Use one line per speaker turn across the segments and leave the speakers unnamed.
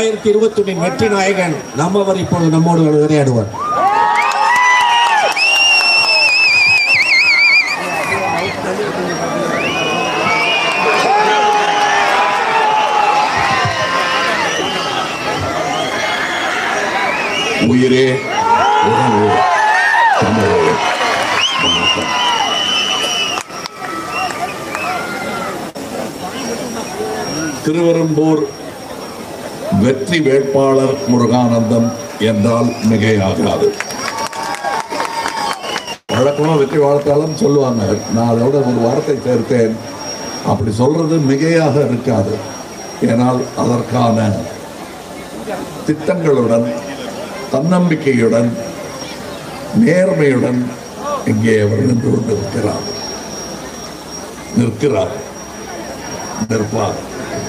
இரண்டாயிரத்தி இருபத்தி ஒன்னின் வெற்றி நாயகன் நம்மவர் இப்பொழுது நம்மோடு விளையாடுவார்
உயிரே உணவு தமிழே வணக்கம் திருவெரும்பூர் வெற்றி வேட்பாளர் முருகானந்தம் என்றால் மிகையாகாது வழக்கமா வெற்றி வாழ்த்தாளம் சொல்லுவாங்க நான் அதோட ஒரு வார்த்தை சேர்த்தேன் அப்படி சொல்றது மிகையாக இருக்காது ஏனால் அதற்கான திட்டங்களுடன் தன்னம்பிக்கையுடன் நேர்மையுடன் இங்கே அவர் நின்று கொண்டிருக்கிறார் நிற்கிறார் நிற்பார்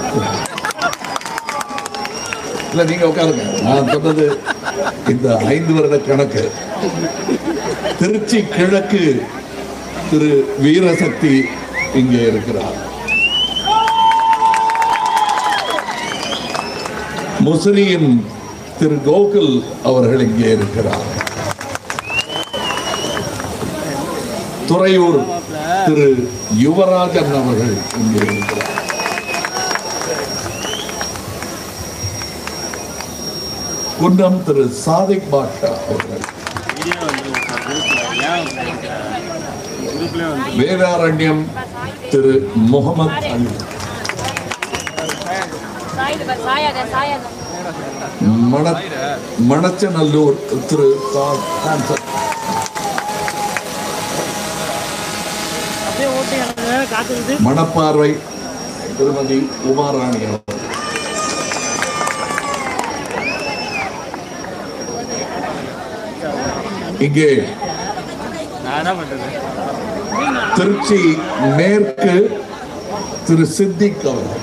இல்ல நீங்க உட்காருங்க நான் சொன்னது இந்த ஐந்து வருட கணக்கு திருச்சி கிழக்கு திரு வீரசக்தி இங்கே இருக்கிறார் முசிறியின் திரு கோகுல் அவர்கள் இங்கே இருக்கிறார் துறையூர் திரு யுவராஜன் அவர்கள் இங்கே இருக்கிறார் குன்றம் திரு சாதிக் பாட்ஷா அவர்கள் வேதாரண்யம் திரு முகமது அலி
சாயுது சாயாத சாயாத
மண மணச்சநல்லூர் திரு தா- தாம்சன்
அப்படியே ஓட்டி எனக்கு காத்துக்கிட்டு
மணப்பார்வை திருமதி உமாராணி அவர்கள் இங்கே
நான் என்ன பண்றது
திருச்சி மேற்கு திரு சித்திக் அவர்கள்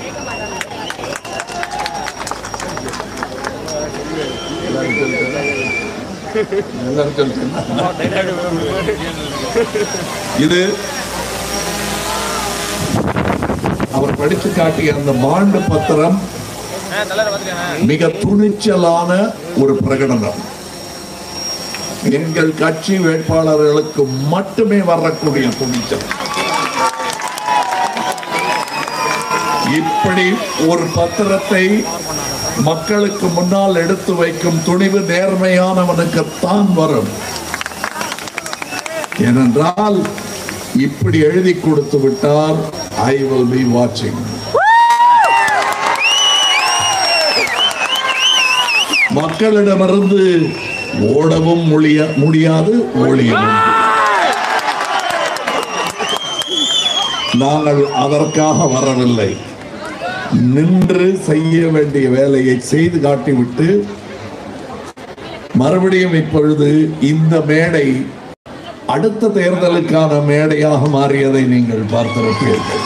எல்லாரும் சொல்லிட்டேனா? இது அவர் படித்து காட்டிய அந்த பாண்டு பத்திரம் மிக துணிச்சலான ஒரு பிரகடனம் எங்கள் கட்சி வேட்பாளர்களுக்கு மட்டுமே வரக்கூடிய துணிச்சல் இப்படி ஒரு பத்திரத்தை மக்களுக்கு முன்னால் எடுத்து வைக்கும் துணிவு நேர்மையானவனுக்குத்தான் வரும் ஏனென்றால் இப்படி எழுதி கொடுத்து விட்டார் ஐ வில் பி வாட்சிங் மக்களிடமிருந்து ஓடவும் முடிய முடியாது ஒளியவும் நாங்கள் அதற்காக வரவில்லை நின்று செய்ய வேண்டிய வேலையை செய்து காட்டிவிட்டு மறுபடியும் இப்பொழுது இந்த மேடை அடுத்த தேர்தலுக்கான மேடையாக மாறியதை நீங்கள் பார்த்திருப்பீர்கள்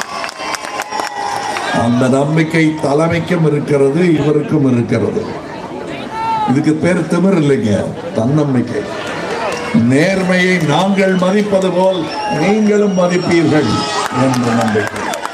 அந்த நம்பிக்கை தலைமைக்கும் இருக்கிறது இவருக்கும் இருக்கிறது இதுக்கு பேர் திமிர் இல்லைங்க தன்னம்பிக்கை நேர்மையை நாங்கள் மதிப்பது போல் நீங்களும் மதிப்பீர்கள் என்ற நம்பிக்கை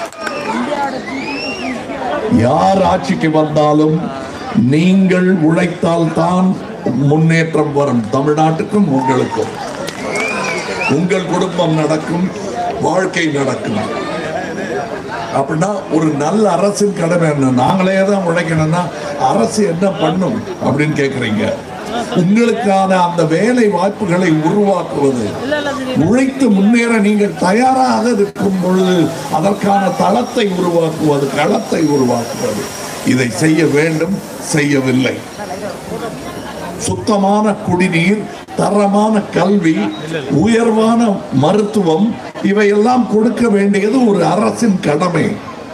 யார் ஆட்சிக்கு வந்தாலும் நீங்கள் உழைத்தால் தான் முன்னேற்றம் வரும் தமிழ்நாட்டுக்கும் உங்களுக்கும் உங்கள் குடும்பம் நடக்கும் வாழ்க்கை நடக்கும் அப்படின்னா ஒரு நல்ல அரசின் கடமை என்ன நாங்களே தான் உழைக்கணும்னா அரசு என்ன பண்ணும் அப்படின்னு கேக்குறீங்க உங்களுக்கான அந்த வேலை வாய்ப்புகளை உருவாக்குவது உழைத்து முன்னேற நீங்கள் தயாராக இருக்கும் பொழுது அதற்கான தளத்தை உருவாக்குவது களத்தை உருவாக்குவது இதை செய்ய வேண்டும் செய்யவில்லை சுத்தமான குடிநீர் தரமான கல்வி உயர்வான மருத்துவம் இவையெல்லாம் கொடுக்க வேண்டியது ஒரு அரசின் கடமை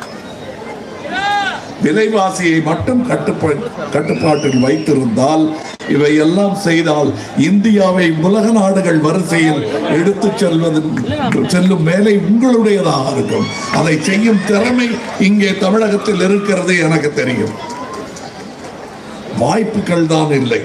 விலைவாசியை மட்டும் கட்டுப்பா கட்டுப்பாட்டில் வைத்திருந்தால் இவையெல்லாம் செய்தால் இந்தியாவை உலக நாடுகள் வரிசையில் எடுத்துச் செல்வது செல்லும் வேலை உங்களுடையதாக இருக்கும் அதை செய்யும் திறமை இங்கே தமிழகத்தில் இருக்கிறது எனக்கு தெரியும் வாய்ப்புகள் தான் இல்லை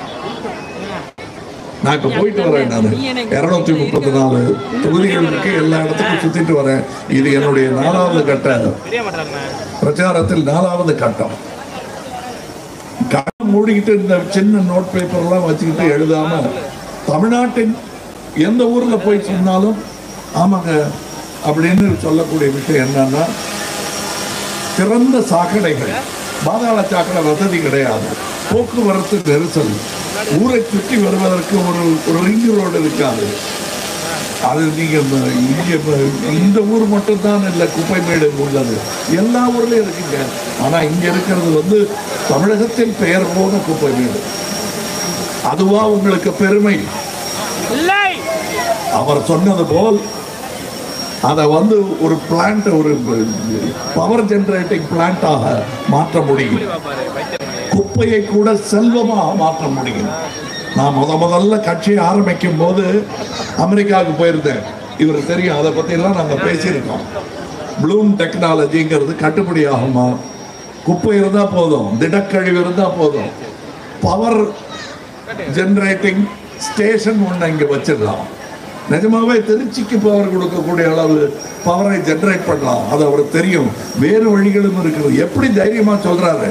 நான் இப்ப போயிட்டு வரேன் நான் இருநூத்தி முப்பத்தி நாலு தொகுதிகளுக்கு எல்லா இடத்துக்கும் சுத்திட்டு வரேன் இது என்னுடைய நாலாவது கட்ட
தெரிய மாட்டாங்க
பிரச்சாரத்தில் நாலாவது கட்டம் மூடிக்கிட்டு இந்த சின்ன நோட் பேப்பர்லாம் வச்சுக்கிட்டு எழுதாம தமிழ்நாட்டின் எந்த ஊர்ல போய் சொன்னாலும் ஆமாங்க அப்படின்னு சொல்லக்கூடிய விஷயம் என்னன்னா திறந்த சாக்கடைகள் பாதாள சாக்கடை வசதி கிடையாது போக்குவரத்து நெரிசல் ஊரை சுற்றி வருவதற்கு ஒரு ஒரு ரிங் ரோடு இருக்காது அது நீங்க ம- இங்க ம- இந்த ஊர் மட்டும் தான் இல்லை குப்பை மேடு உள்ளது எல்லா ஊர்லயும் இருக்குங்க ஆனா இங்க இருக்கிறது வந்து தமிழகத்தில் பெயர் போன குப்பை மேடு அதுவா உங்களுக்கு பெருமை
இல்லை
அவர் சொன்னது போல் அதை வந்து ஒரு பிளான்ட் ஒரு பவர் ஜெனரேட்டிங் பிளான்ட்டாக மாற்ற முடியும் குப்பையை கூட செல்வமாக மாற்ற முடியும் நான் முத முதல்ல கட்சியை ஆரம்பிக்கும் போது அமெரிக்காவுக்கு போயிருந்தேன் இவருக்கு தெரியும் அதை பத்தி எல்லாம் நாங்க பேசியிருக்கோம் ப்ளூம் டெக்னாலஜிங்கிறது கட்டுப்படி ஆகுமா குப்பை இருந்தா போதும் திடக்கழிவு இருந்தா போதும் பவர் ஜெனரேட்டிங் ஸ்டேஷன் ஒன்று இங்கே வச்சிடலாம் நிஜமாவே திருச்சிக்கு பவர் கொடுக்கக்கூடிய அளவு பவரை ஜெனரேட் பண்ணலாம் அது அவருக்கு தெரியும் வேறு வழிகளும் இருக்குது எப்படி தைரியமா சொல்றாரு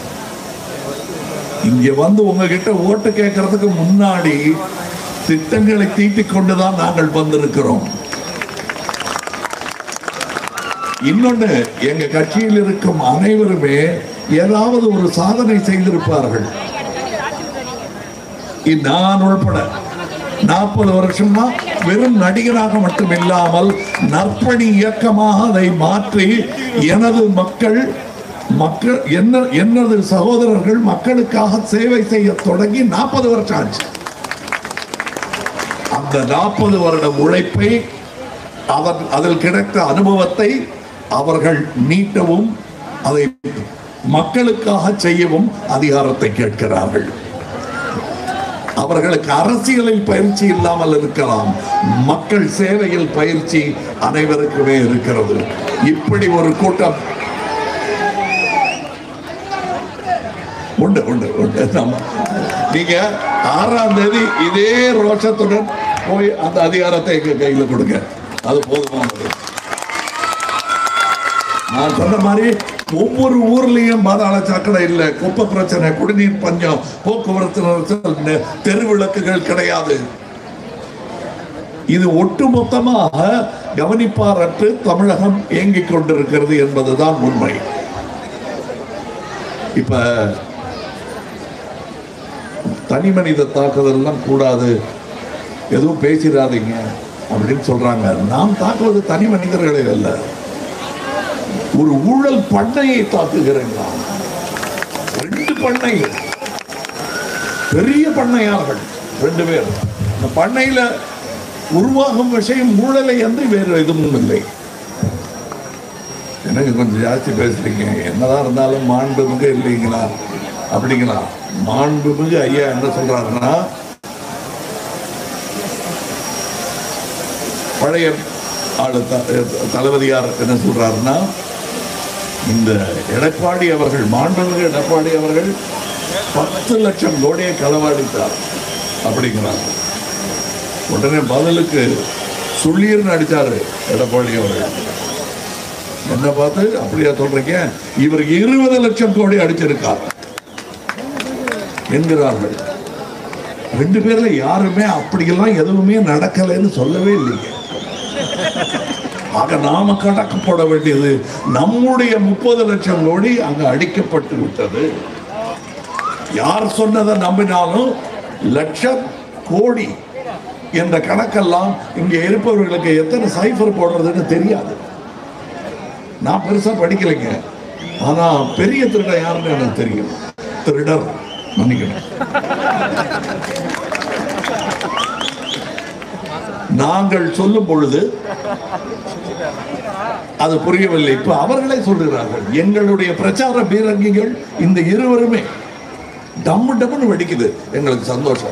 இங்க வந்து உங்ககிட்ட ஓட்டு கேட்கறதுக்கு முன்னாடி திட்டங்களை தீட்டிக் கொண்டுதான் நாங்கள் வந்திருக்கிறோம் இன்னொன்னு எங்க கட்சியில் இருக்கும் அனைவருமே ஏதாவது ஒரு சாதனை செய்திருப்பார்கள் இ- நான் உள்பட நாற்பது வருஷமா வெறும் நடிகராக மட்டும் இல்லாமல் நற்பணி இயக்கமாக அதை மாற்றி எனது மக்கள் மக்கள் என்ன எனது சகோதரர்கள் மக்களுக்காக சேவை செய்ய தொடங்கி நாற்பது வருஷம் ஆச்சு அந்த நாற்பது வருட உழைப்பை அவர் அதில் கிடைத்த அனுபவத்தை அவர்கள் நீட்டவும் அதை மக்களுக்காக செய்யவும் அதிகாரத்தை கேட்கிறார்கள் அவர்களுக்கு அரசியலில் பயிற்சி இல்லாமல் இருக்கலாம் மக்கள் சேவையில் பயிற்சி அனைவருக்குமே இருக்கிறது இப்படி ஒரு கூட்டம் உண்டு உண்டு உண்டு நம்ம நீங்க ஆறாம் தேதி இதே ரோஷத்துடன் போய் அந்த அதிகாரத்தை எங்க கையில கொடுங்க அது போதுமானது நான் சொன்ன மாதிரி ஒவ்வொரு ஊர்லயும் பாதாள சாக்கடை இல்லை குப்பை பிரச்சனை குடிநீர் பஞ்சம் போக்குவரத்து நெரிசல், நெ- தெருவிளக்குகள் கிடையாது இது ஒட்டுமொத்தமாக கவனிப்பாரற்று தமிழகம் இயங்கிக் கொண்டிருக்கிறது என்பதுதான் உண்மை இப்ப தனி மனித தாக்குதல்லாம் கூடாது எதுவும் பேசிடாதீங்க அப்படின்னு சொல்றாங்க நாம் தாக்குவது தனி மனிதர்களை அல்ல ஒரு ஊழல் பண்ணையை தாக்குகிறேன் நான் ரெண்டு பண்ணைகள் பெரிய பண்ணையார்கள் ரெண்டு பேர் இந்த பண்ணையில உருவாகும் விஷயம் ஊழலை என்று வேறு எதுவும் இல்லை எனக்கு கொஞ்சம் ஜாஸ்தி பேசுறீங்க என்னதான் இருந்தாலும் மாண்புமிகு இல்லைங்களா அப்படிங்களா மாண்புமிகு ஐயா என்ன சொல்றாருன்னா பழைய ஆளு த- தளபதியார் என்ன சொல்றாருன்னா இந்த எடப்பாடி அவர்கள் மாண்புமிகு எடப்பாடி அவர்கள் பத்து லட்சம் கோடியை களவாடித்தார் அப்படிங்கிறார் உடனே பதிலுக்கு சுள்ளீர்னு அடிச்சாரு எடப்பாடி அவர்கள் என்ன பார்த்து அப்படியா சொல்றீங்க இவர் இருபது லட்சம் கோடி அடிச்சிருக்கார் என்கிறார்கள் ரெண்டு பேர்ல யாருமே அப்படியெல்லாம் எதுவுமே நடக்கலைன்னு சொல்லவே இல்லைங்க ஆக நாம கணக்கு போட வேண்டியது நம்முடைய முப்பது லட்சம் கோடி அங்க அடிக்கப்பட்டு விட்டது யார் சொன்னதை நம்பினாலும் லட்சம் கோடி என்ற கணக்கெல்லாம் இங்க இருப்பவர்களுக்கு எத்தனை சைஃபர் போடுறதுன்னு தெரியாது நான் பெருசா படிக்கலைங்க ஆனா பெரிய திருடன் யாருன்னு எனக்கு தெரியும் திருடர் மன்னிக்கணும் நாங்கள் சொல்லும் பொழுது அது புரியவில்லை இப்ப அவர்களே சொல்லுகிறார்கள் எங்களுடைய பிரச்சார பீரங்கிகள் இந்த இருவருமே டம்மு டம்முன்னு வெடிக்குது எங்களுக்கு சந்தோஷம்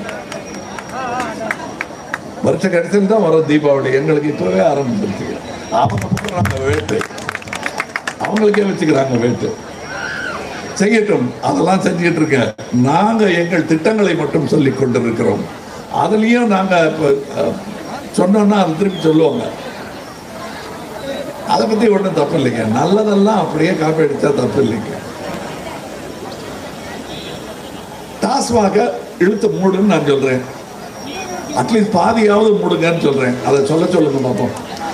வருஷ கடைசியில் தான் வரும் தீபாவளி எங்களுக்கு இப்பவே ஆரம்பிச்சிருச்சு அவங்க போடுறாங்க வேட்டு அவங்களுக்கே வச்சுக்கிறாங்க வேட்டு செய்யட்டும் அதெல்லாம் செஞ்சுட்டு இருக்க நாங்க எங்கள் திட்டங்களை மட்டும் சொல்லி கொண்டிருக்கிறோம் அதுலயும் நாங்க இப்ப, அஹ், சொன்னோம்னா அது திருப்பி சொல்லுவாங்க அதை பத்தி ஒன்றும் தப்பு இல்லைங்க நல்லதெல்லாம் அப்படியே காப்பி அடிச்சா தப்பு இல்லைங்க டாஸ்மாக இழுத்து மூடுன்னு நான் சொல்றேன் அட்லீஸ்ட் பாதியாவது மூடுங்கன்னு சொல்றேன் அதை சொல்ல சொல்லுங்க பார்ப்போம்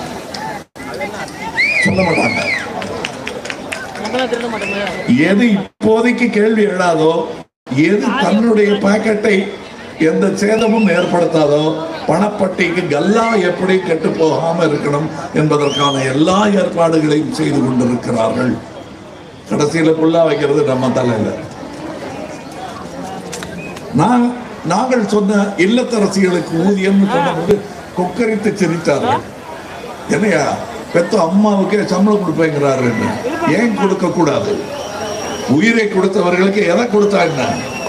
சொல்ல மாட்டாங்க
நம்மளாம் திருட மாட்டோமே
எது இப்போதைக்கு கேள்வி எழாதோ எது தன்னுடைய பாக்கெட்டை எந்த சேதமும் ஏற்படுத்தாதோ பணப்பட்டிக்கு கல்லா எப்படி கெட்டு போகாம இருக்கணும் என்பதற்கான எல்லா ஏற்பாடுகளையும் செய்து கொண்டிருக்கிறார்கள் கடைசியில புல்லா வைக்கிறது நம்ம தலையில நான் நாங்கள் சொன்ன இல்லத்தரசிகளுக்கு ஊதியம்னு சொன்னபோது கொக்கரித்து சிரித்தார்கள் என்னையா பெத்த அம்மாவுக்கே சம்பளம் கொடுப்பேங்கிறாரு ஏன் கொடுக்க கூடாது உயிரை கொடுத்தவர்களுக்கு எதை கொடுத்தா என்ன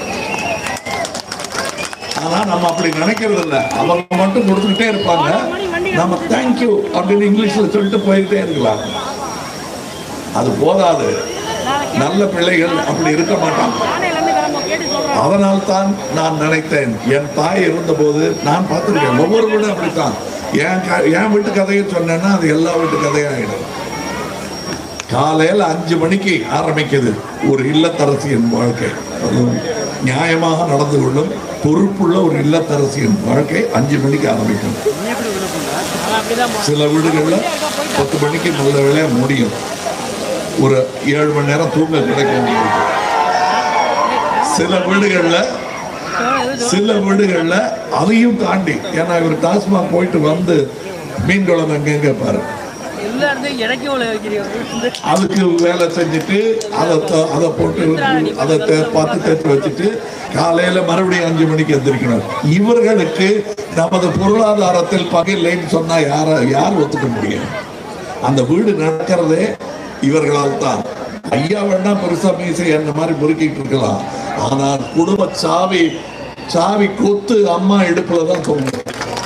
ஆனா நம்ம அப்படி நினைக்கிறது இல்ல அவங்க மட்டும் கொடுத்துக்கிட்டே இருப்பாங்க நம்ம தேங்க்யூ அப்படின்னு இங்கிலீஷ்ல சொல்லிட்டு போயிட்டே இருக்கலாம் அது போதாது நல்ல பிள்ளைகள் அப்படி இருக்க மாட்டாங்க
நானே எல்லாமே தரேன் கேட்டு சொல்றேன்
அதனால் தான் நான் நினைத்தேன் என் தாய் இருந்தபோது நான் பார்த்திருக்கேன் ஒவ்வொரு வீடும் அப்படித்தான் என் க- என் வீட்டு கதையை சொன்னேன்னா அது எல்லா வீட்டு கதையாகிடும் காலையில அஞ்சு மணிக்கு ஆரம்பிக்குது ஒரு இல்லத்தரசியின் வாழ்க்கை அதுவும் நியாயமாக நடந்து கொள்ளும் பொறுப்புள்ள ஒரு இல்லத்தரசியின் வாழ்க்கை அஞ்சு மணிக்கு ஆரம்பிக்கும்
அவன் அப்படிதான் போனான்.
சில வீடுகள்ல பத்து மணிக்கு நல்ல வேலையா முடியும் ஒரு ஏழு மணி நேரம் தூங்க கிடைக்கும் உங்களுக்கு. சில வீடுகள்ல சில வீடுகள்ல அதையும் தாண்டி ஏன்னா இவர் டாஸ்மாக் போயிட்டு வந்து மீன் குழம்பு எங்க கேட்பாரு
எல்லா இடத்தையும் எனக்கே உள்ள வைக்கிறீங்க
அதுக்கு வேலை செஞ்சுட்டு அதை த- அதை போட்டு அதை தே- பார்த்து தேர்த்து வச்சுட்டு காலையில மறுபடியும் அஞ்சு மணிக்கு எந்திரிக்கணும் இவர்களுக்கு நமது பொருளாதாரத்தில் பகையில்லைன்னு சொன்னா யார யார் ஒத்துக்க முடியும் அந்த வீடு நடக்கிறதே இவர்களால் தான் ஐயா வேணா பெருசா மீசை அந்த மாதிரி முறுக்கிட்டு இருக்கலாம் ஆனால் குடும்ப சாவி சாவி கொத்து அம்மா இடுப்புல தான் தோணும்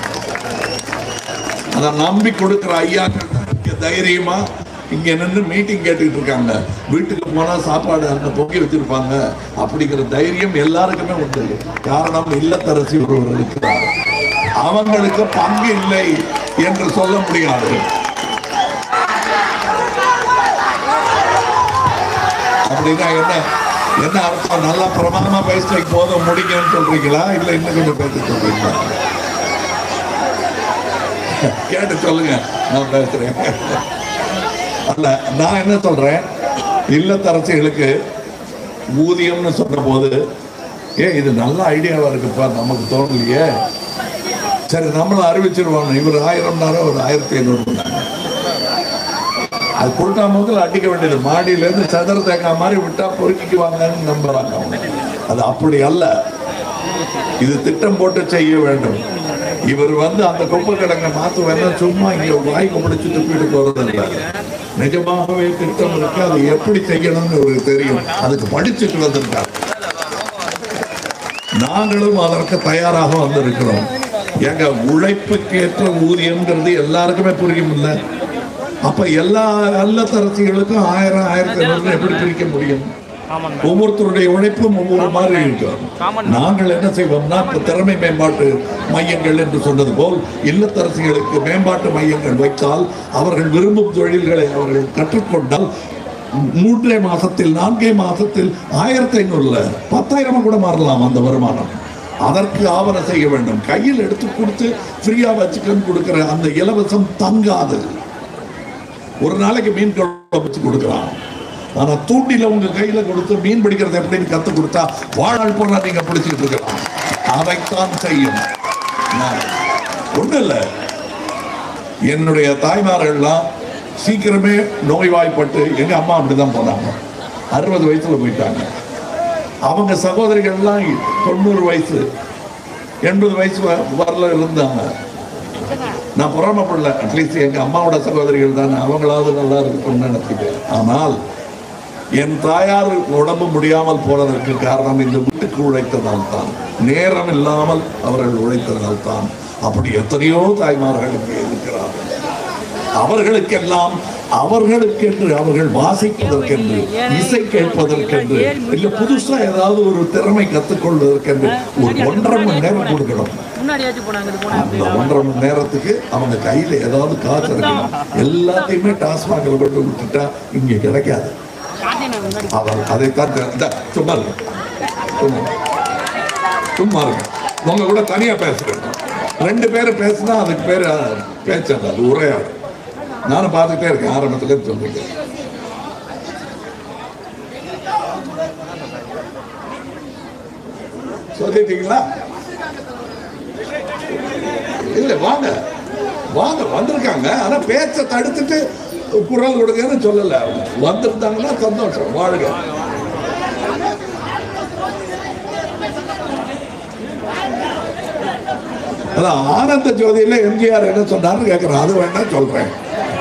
அதை நம்பி கொடுக்கிற ஐயாக்கள் தான் இங்க தைரியமா இங்க நின்று மீட்டிங் கேட்டுக்கிட்டு இருக்காங்க வீட்டுக்கு போனா சாப்பாடு அங்க பொங்கி வச்சிருப்பாங்க அப்படிங்கிற தைரியம் எல்லாருக்குமே உண்டு காரணம் இல்லத்தரசி ஒருவர் இருக்கிறார் அவங்களுக்கு பங்கு இல்லை என்று சொல்ல முடியாது அப்படின்னா என்ன என்ன அர்த்தம் நல்லா பிரமாதமா பேசிட்டு போதும் முடிங்கன்னு சொல்றீங்களா இல்ல இன்னும் கொஞ்சம் பேச சொல்றீங்களா கேட்டு சொல்லுங்க நான் பேசுறேன் அல்ல நான் என்ன சொல்றேன் இல்லத்தரசிகளுக்கு ஊதியம்னு சொன்ன போது ஏ இது நல்ல ஐடியாவா இருக்குப்பா நமக்கு தோணலையே சரி நம்மளும் அறிவிச்சிருவாங்க இவர் ஆயிரம் நேரம் ஒரு ஆயிரத்தி ஐநூறு பண்ணாங்க அது கொடுத்தா முதல்ல அடிக்க வேண்டியது மாடியில இருந்து சதுர தேங்காய் மாதிரி விட்டா பொறுக்கிக்குவாங்கன்னு நம்புறாங்க அவங்க அது அப்படி அல்ல இது திட்டம் போட்டு செய்ய வேண்டும் இவர் வந்து அந்த குப்பை கிடங்க மாத்து வேணா சும்மா இங்க வாய் கும்பிடிச்சு துப்பிட்டு போறது இல்ல நிஜமாகவே திட்டம் இருக்கு அது எப்படி செய்யணும்னு இவருக்கு தெரியும் அதுக்கு படிச்சுட்டு வந்திருக்காரு நாங்களும் அதற்கு தயாராக வந்திருக்கிறோம் எங்க உழைப்புக்கேற்ற ஊதியம்ங்கிறது எல்லாருக்குமே புரியும் இல்ல அப்ப எல்லா இல்லத்தரசிகளுக்கும் ஆயிரம் ஆயிரத்தி ஐநூறு எப்படி பிரிக்க முடியும்
ஆமாங்க
ஒவ்வொருத்தருடைய உழைப்பும் ஒவ்வொரு மாதிரி இருக்கும் நாங்கள் என்ன செய்வோம்னா இப்ப திறமை மேம்பாட்டு மையங்கள் என்று சொன்னது போல் இல்லத்தரசிகளுக்கு மேம்பாட்டு மையங்கள் வைத்தால் அவர்கள் விரும்பும் தொழில்களை அவர்கள் கற்றுக்கொண்டால் மூன்றே மாசத்தில் நான்கே மாசத்தில் ஆயிரத்தி ஐநூறுல பத்தாயிரம் கூட மாறலாம் அந்த வருமானம் அதற்கு ஆவணம் செய்ய வேண்டும் கையில் எடுத்து கொடுத்து ஃப்ரீயா வச்சுக்கன்னு கொடுக்கிற அந்த இலவசம் தங்காது ஒரு நாளைக்கு மீன் குழம்பு வச்சு கொடுக்குறான் ஆனா தூண்டில உங்க கையில கொடுத்து மீன் பிடிக்கிறது எப்படின்னு கத்து கொடுத்தா வாழ்நாள் பூரா நீங்க பிடிச்சிட்டு இருக்கலாம் அதைத்தான் செய்யும் நான் ஒண்ணும் இல்ல என்னுடைய தாய்மார்கள்லாம் சீக்கிரமே நோய்வாய்ப்பட்டு எங்க அம்மா அப்படிதான் போனாங்க அறுபது வயசுல போயிட்டாங்க அவங்க சகோதரிகள்லாம் தொண்ணூறு வயசு எண்பது வயசு வ- வரல இருந்தாங்க நான் பொறாமப்படல அட்லீஸ்ட் எங்க அம்மாவோட சகோதரிகள் தானே அவங்களாவது நல்லா இருக்கும்னு நினைச்சிட்டேன் ஆனால் என் தாயார் உடம்பு முடியாமல் போனதற்கு காரணம் இந்த வீட்டுக்கு உழைத்ததால் தான் நேரம் இல்லாமல் அவர்கள் உழைத்ததால் தான் அப்படி எத்தனையோ தாய்மார்கள் இங்கே இருக்கிறார்கள் அவர்களுக்கெல்லாம் அவர்களுக்கென்று அவர்கள் வாசிப்பதற்கென்று இசை கேட்பதற்கென்று இல்ல புதுசா ஏதாவது ஒரு திறமை கத்துக்கொள்வதற்கென்று ஒரு ஒன்றரை மணி நேரம் கொடுக்கணும்
முன்னாடியாச்சும் போனாங்க இது போனாங்க
அந்த ஒன்றரை மணி நேரத்துக்கு அவங்க கையில ஏதாவது காசு இருக்கணும் எல்லாத்தையுமே டாஸ்மாக்ல கொண்டு விட்டுட்டா இங்க கிடைக்காது
காட்டினா முன்னாடி
அவர் அதைத்தான் தெ- இந்தா, சும்மா இருங்க. சும்மா. சும்மா இருங்க உங்க கூட தனியா பேசுறேன் ரெண்டு பேரும் பேசுனா அதுக்கு பேரு பேச்சல்ல அது உரையாடு நானும் பார்த்துட்டே இருக்கேன் ஆரம்பத்துல இருந்து சொல்றீங்க சொல்லிட்டீங்களா இல்ல வாங்க வாங்க வந்திருக்காங்க ஆனா பேச்ச தடுத்துட்டு குரல் கொடுங்கன்னு சொல்லல வந்திருந்தாங்கன்னா சந்தோஷம் வாழ்க அதான் ஆனந்த ஜோதியில எம்ஜிஆர் என்ன சொன்னார்னு கேட்கிறேன் அது வேணா சொல்றேன்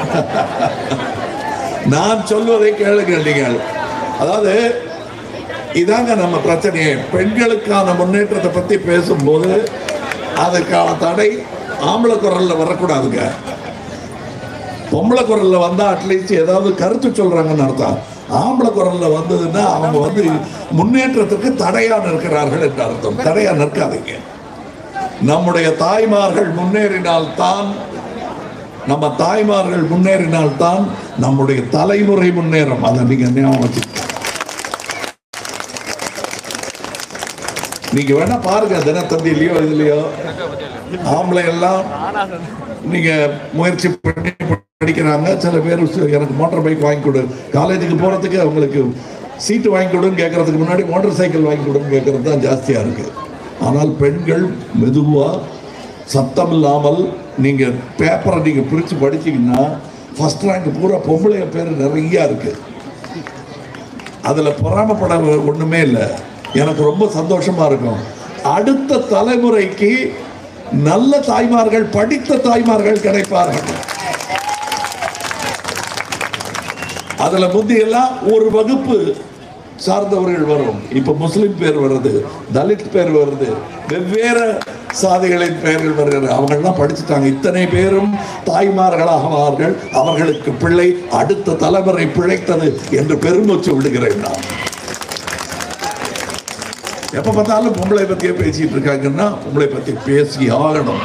நான் சொல்வதை கேளுங்கள் நீங்கள் அதாவது இதாங்க நம்ம பிரச்சனையே பெண்களுக்கான முன்னேற்றத்தை பத்தி பேசும்போது அதுக்கான தடை ஆம்பளை குரல்ல வரக்கூடாதுங்க பொம்பளை குரல்ல வந்தா அட்லீஸ்ட் ஏதாவது கருத்து சொல்றாங்கன்னு அர்த்தம் ஆம்பளை குரல்ல வந்ததுன்னா அவங்க வந்து முன்னேற்றத்துக்கு தடையா நிற்கிறார்கள் என்று அர்த்தம் தடையா நிற்காதீங்க நம்முடைய தாய்மார்கள் முன்னேறினால் தான் நம்ம தாய்மார்கள் முன்னேறினால் தான் நம்முடைய தலைமுறை முன்னேறும் அதை நீங்க ஞாபகம் வச்சுக்கோங்க. நீங்க வேணா பாருங்க தினத்தந்திலையோ இதுலயோ ஆம்பளை எல்லாம் நீங்க முயற்சி பண்ணி படிக்கிறாங்க சில பேர் சு- எனக்கு மோட்டார் பைக் வாங்கி கொடு காலேஜுக்கு போறதுக்கு அவங்களுக்கு சீட்டு வாங்கி கொடுன்னு கேட்கறதுக்கு முன்னாடி மோட்டார் சைக்கிள் வாங்கி கொடுன்னு கேட்கறது தான் ஜாஸ்தியா இருக்கு ஆனால் பெண்கள் மெதுவா சத்தம் இல்லாமல் நீங்க பேப்பரை நீங்க பிரிச்சு படிச்சீங்கன்னா ஃபர்ஸ்ட் ரேங்க் பூரா பொம்பளை பேர் நிறைய இருக்கு அதுல பொறாமப்பட ஒண்ணுமே இல்லை எனக்கு ரொம்ப சந்தோஷமா இருக்கும் அடுத்த தலைமுறைக்கு நல்ல தாய்மார்கள் படித்த தாய்மார்கள் கிடைப்பார்கள் அதுல முந்தி எல்லாம் ஒரு வகுப்பு சார்ந்தவர்கள் வரும் இப்ப முஸ்லிம் பேர் வருது தலித் பேர் வருது வெவ்வேறு சாதிகளின் பெயர்கள் வருகிறது அவங்க எல்லாம் படிச்சுட்டாங்க இத்தனை பேரும் தாய்மார்களாகுவார்கள் அவர்களுக்கு பிள்ளை அடுத்த தலைமுறை பிழைத்தது என்று பெருமூச்சு விடுகிறேன் நான் எப்ப பார்த்தாலும் பொம்பளை பத்தியே பேசிட்டு இருக்காங்கன்னா பொம்பளை பத்தி பேசி ஆகணும்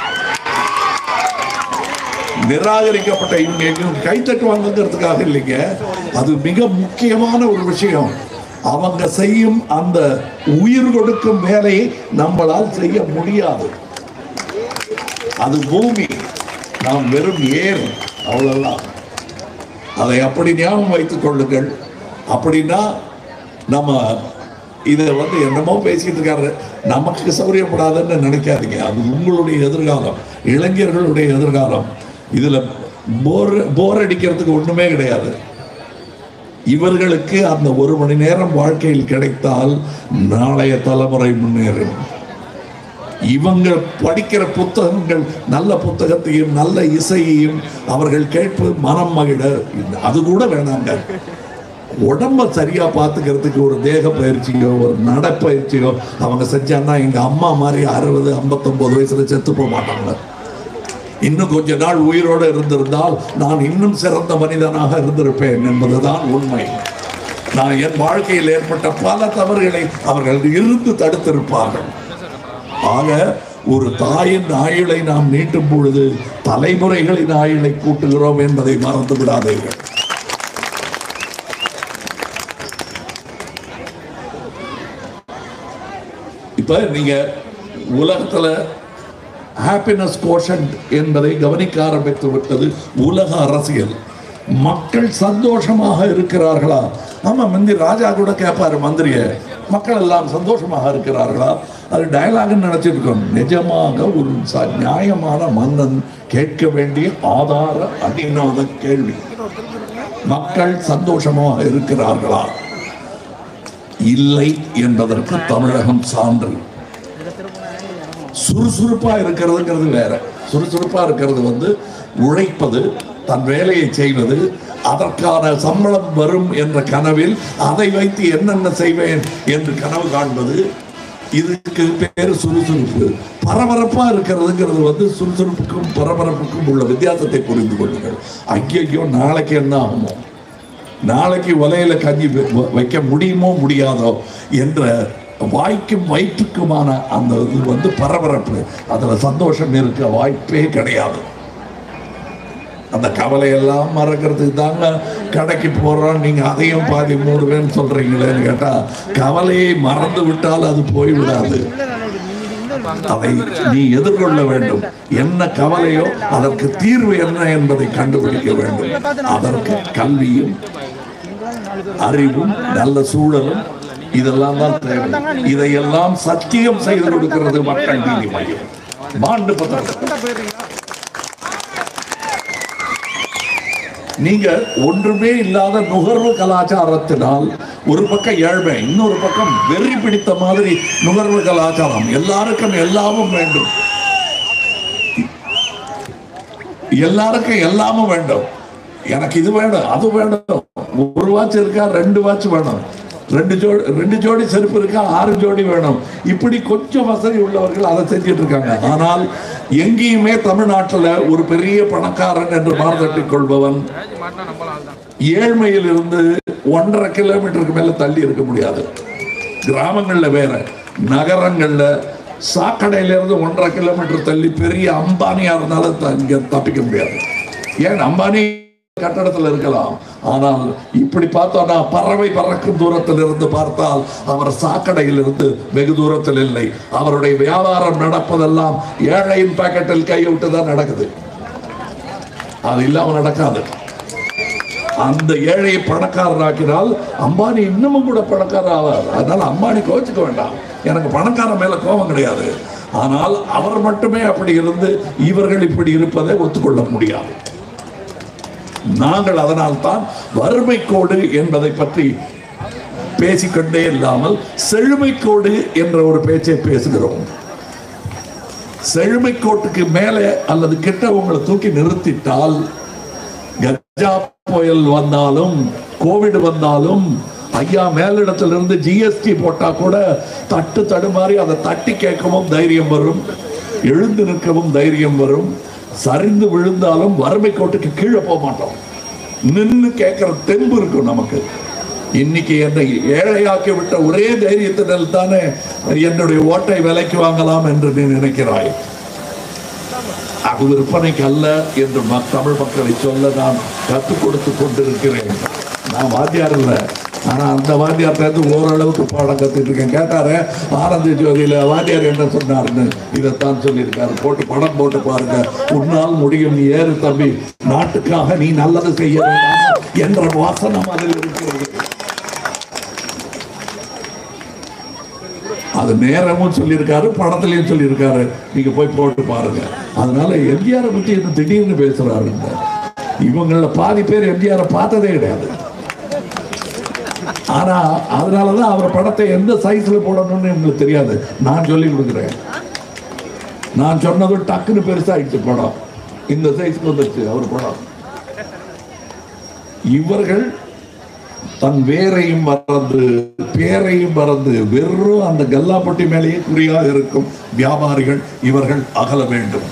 நிராகரிக்கப்பட்ட இவங்க எங்கேயும் கைத்தட்டு வாங்குங்கிறதுக்காக இல்லைங்க அது மிக முக்கியமான ஒரு விஷயம் அவங்க செய்யும் அந்த உயிர் கொடுக்கும் வேலையை நம்மளால் செய்ய முடியாது அது பூமி நாம் வெறும் ஏர் அவ்வளவுதான் அதை அப்படி ஞாபகம் வைத்துக் கொள்ளுங்கள் அப்படின்னா நம்ம இதை வந்து என்னமோ பேசிட்டு இருக்காரு நமக்கு சௌரியப்படாதுன்னு நினைக்காதீங்க அது உங்களுடைய எதிர்காலம் இளைஞர்களுடைய எதிர்காலம் இதுல போர் போர் அடிக்கிறதுக்கு ஒண்ணுமே கிடையாது இவர்களுக்கு அந்த ஒரு மணி நேரம் வாழ்க்கையில் கிடைத்தால் நாளைய தலைமுறை முன்னேறும் இவங்க படிக்கிற புத்தகங்கள் நல்ல புத்தகத்தையும் நல்ல இசையையும் அவர்கள் கேட்பு மனம் மகிழ அது கூட வேணாங்க உடம்ப சரியா பார்த்துக்கிறதுக்கு ஒரு தேக பயிற்சியோ ஒரு நடப்பயிற்சியோ அவங்க செஞ்சாங்கன்னா எங்க அம்மா மாதிரி அறுபது ஐம்பத்தொன்பது வயசுல செத்து போக மாட்டாங்க இன்னும் கொஞ்ச நாள் உயிரோடு இருந்திருந்தால் நான் இன்னும் சிறந்த மனிதனாக இருந்திருப்பேன் என்பதுதான் உண்மை நான் என் வாழ்க்கையில் ஏற்பட்ட பல தவறுகளை அவர்கள் இருந்து தடுத்திருப்பார்கள் ஆக ஒரு தாயின் ஆயுளை நாம் நீட்டும் பொழுது தலைமுறைகளின் ஆயுளை கூட்டுகிறோம் என்பதை மறந்து விடாதீர்கள் இப்ப நீங்க உலகத்துல ஹாப்பினஸ் கோஷன்ட் என்பதை கவனிக்க ஆரம்பித்து விட்டது உலக அரசியல் மக்கள் சந்தோஷமாக இருக்கிறார்களா ஆமா முந்தி ராஜா கூட கேட்பாரு மந்திரிய மக்கள் எல்லாம் சந்தோஷமாக இருக்கிறார்களா அது டயலாக்னு நினைச்சிட்டு இருக்கோம் நிஜமாக ஒரு ச- நியாயமான மன்னன் கேட்க வேண்டிய ஆதார அடிநாத கேள்வி மக்கள் சந்தோஷமாக இருக்கிறார்களா இல்லை என்பதற்கு தமிழகம் சான்று சுறுசுறுப்பா இருக்கிறதுங்கிறது வேற சுறுசுறுப்பா இருக்கிறது வந்து உழைப்பது தன் வேலையை செய்வது அதற்கான சம்பளம் வரும் என்ற கனவில் அதை வைத்து என்னென்ன செய்வேன் என்று கனவு காண்பது இதுக்கு பேரு சுறுசுறுப்பு பரபரப்பா இருக்கிறதுங்கிறது வந்து சுறுசுறுப்புக்கும் பரபரப்புக்கும் உள்ள வித்தியாசத்தை புரிந்து கொள்ளுங்கள் ஐயோ நாளைக்கு என்ன ஆகுமோ நாளைக்கு உலையில கஞ்சி வெ- வ- வைக்க முடியுமோ முடியாதோ என்ற வாய்க்கும் வயிற்றுக்குமான அந்த இது வந்து பரபரப்பு அதுல சந்தோஷம் இருக்க வாய்ப்பே கிடையாது அந்த கவலையெல்லாம் மறக்கிறதுக்கு தாங்க கடைக்கு போறோம் நீங்க அதையும் பாதி மூடுவேன்னு சொல்றீங்களேன்னு கேட்டா கவலையை மறந்து விட்டால் அது போய்விடாது அதை நீ எதிர்கொள்ள வேண்டும் என்ன கவலையோ அதற்கு தீர்வு என்ன என்பதை கண்டுபிடிக்க வேண்டும் அதற்கு கல்வியும் அறிவும் நல்ல சூழலும் இதெல்லாம் தான் தேவை இதையெல்லாம் சத்தியம் செய்து கொடுக்கிறது மக்கள் நீதி மையம் மாண்டு பத்திரம் நீங்க ஒன்றுமே இல்லாத நுகர்வு கலாச்சாரத்தினால் ஒரு பக்கம் ஏழ்மை இன்னொரு பக்கம் வெறி பிடித்த மாதிரி நுகர்வு கலாச்சாரம் எல்லாருக்கும் எல்லாமும் வேண்டும் எல்லாருக்கும் எல்லாமும் வேண்டும் எனக்கு இது வேணும் அது வேணும் ஒரு வாட்ச் இருக்கா ரெண்டு வாட்ச் வேணும் ரெண்டு ஜோடி ரெண்டு ஜோடி செருப்பு இருக்கா ஆறு ஜோடி வேணும் இப்படி கொஞ்சம் வசதி உள்ளவர்கள் அதை செஞ்சுட்டு இருக்காங்க ஆனால் எங்கேயுமே தமிழ்நாட்டுல ஒரு பெரிய பணக்காரன் என்று மார்தட்டிக் கொள்பவன் ஏழ்மையில் இருந்து ஒன்றரை கிலோமீட்டருக்கு மேல தள்ளி இருக்க முடியாது கிராமங்கள்ல வேற நகரங்கள்ல சாக்கடையில இருந்து ஒன்றரை கிலோமீட்டர் தள்ளி பெரிய அம்பானியா இருந்தாலும் த- இங்க தப்பிக்க முடியாது ஏன் அம்பானி கட்டடத்தில் இருக்கலாம் ஆனால் இப்படி பார்த்தோம்னா பறவை பறக்கும் தூரத்தில் இருந்து பார்த்தால் அவர் சாக்கடையில் இருந்து வெகு தூரத்தில் இல்லை அவருடைய வியாபாரம் நடப்பதெல்லாம் ஏழையின் பாக்கெட்டில் கையை விட்டு தான் நடக்குது அது இல்லாம நடக்காது அந்த ஏழையை பணக்காரராக்கினால் அம்பானி இன்னமும் கூட பணக்காரர் ஆவார் அதனால அம்பானி கோச்சுக்க வேண்டாம் எனக்கு பணக்காரன் மேல கோபம் கிடையாது ஆனால் அவர் மட்டுமே அப்படி இருந்து இவர்கள் இப்படி இருப்பதை ஒத்துக்கொள்ள முடியாது நாங்கள் அதனால்தான் வறுமை கோடு என்பதை பற்றி பேசிக்கொண்டே இல்லாமல் செழுமை கோடு என்ற ஒரு பேச்சை பேசுகிறோம் செழுமை கோட்டுக்கு மேலே அல்லது கிட்ட உங்களை தூக்கி நிறுத்திட்டால் கஜா புயல் வந்தாலும் கோவிட் வந்தாலும் ஐயா மேலிடத்திலிருந்து ஜிஎஸ்டி போட்டா கூட தட்டு தடுமாறி அதை தட்டி கேட்கவும் தைரியம் வரும் எழுந்து நிற்கவும் தைரியம் வரும் சரிந்து விழுந்தாலும் வறுமை கோட்டுக்கு கீழே போக மாட்டோம் நின்னு கேட்கிற தெம்பு இருக்கும் நமக்கு இன்னைக்கு என்னை ஏழையாக்கி விட்ட ஒரே தைரியத்தினால் தானே என்னுடைய ஓட்டை விலைக்கு வாங்கலாம் என்று நீ நினைக்கிறாய் அது விற்பனைக்கு அல்ல என்று ம- தமிழ் மக்களை சொல்ல நான் கற்றுக் கொடுத்து கொண்டிருக்கிறேன் நான் வாத்தியார் இல்லை ஆனா அந்த வாத்தியார்ட்ட இருந்து ஓரளவுக்கு பாடம் கத்துட்டு இருக்கேன் கேட்டாரு ஆனந்த ஜோதியில வாத்தியார் என்ன சொன்னாருன்னு இதைத்தான் சொல்லியிருக்காரு போட்டு படம் போட்டு பாருங்க உன்னால் முடியும் நீ ஏறு தம்பி நாட்டுக்காக நீ நல்லது செய்ய வேண்டாம் என்ற வாசனம் அதில் இருக்கிறது அது நேரமும் சொல்லியிருக்காரு படத்துலயும் சொல்லியிருக்காரு நீங்க போய் போட்டு பாருங்க அதனால எம்ஜிஆரை பத்தி என்ன திடீர்னு பேசுறாருங்க இவங்கள பாதி பேர் எம்ஜிஆரை பார்த்ததே கிடையாது ஆனா அதனாலதான் அவர் படத்தை எந்த சைஸ்ல போடணும்னு எங்களுக்கு தெரியாது நான் சொல்லி கொடுக்குறேன் நான் சொன்னதும் டக்குன்னு பெருசாயிடுச்சு படம் இந்த சைஸ்க்கு வந்துருச்சு அவர் படம் இவர்கள் தன் வேரையும் மறந்து பேரையும் மறந்து வெறும் அந்த கல்லாப்பட்டி மேலேயே குறியாக இருக்கும் வியாபாரிகள் இவர்கள் அகல வேண்டும்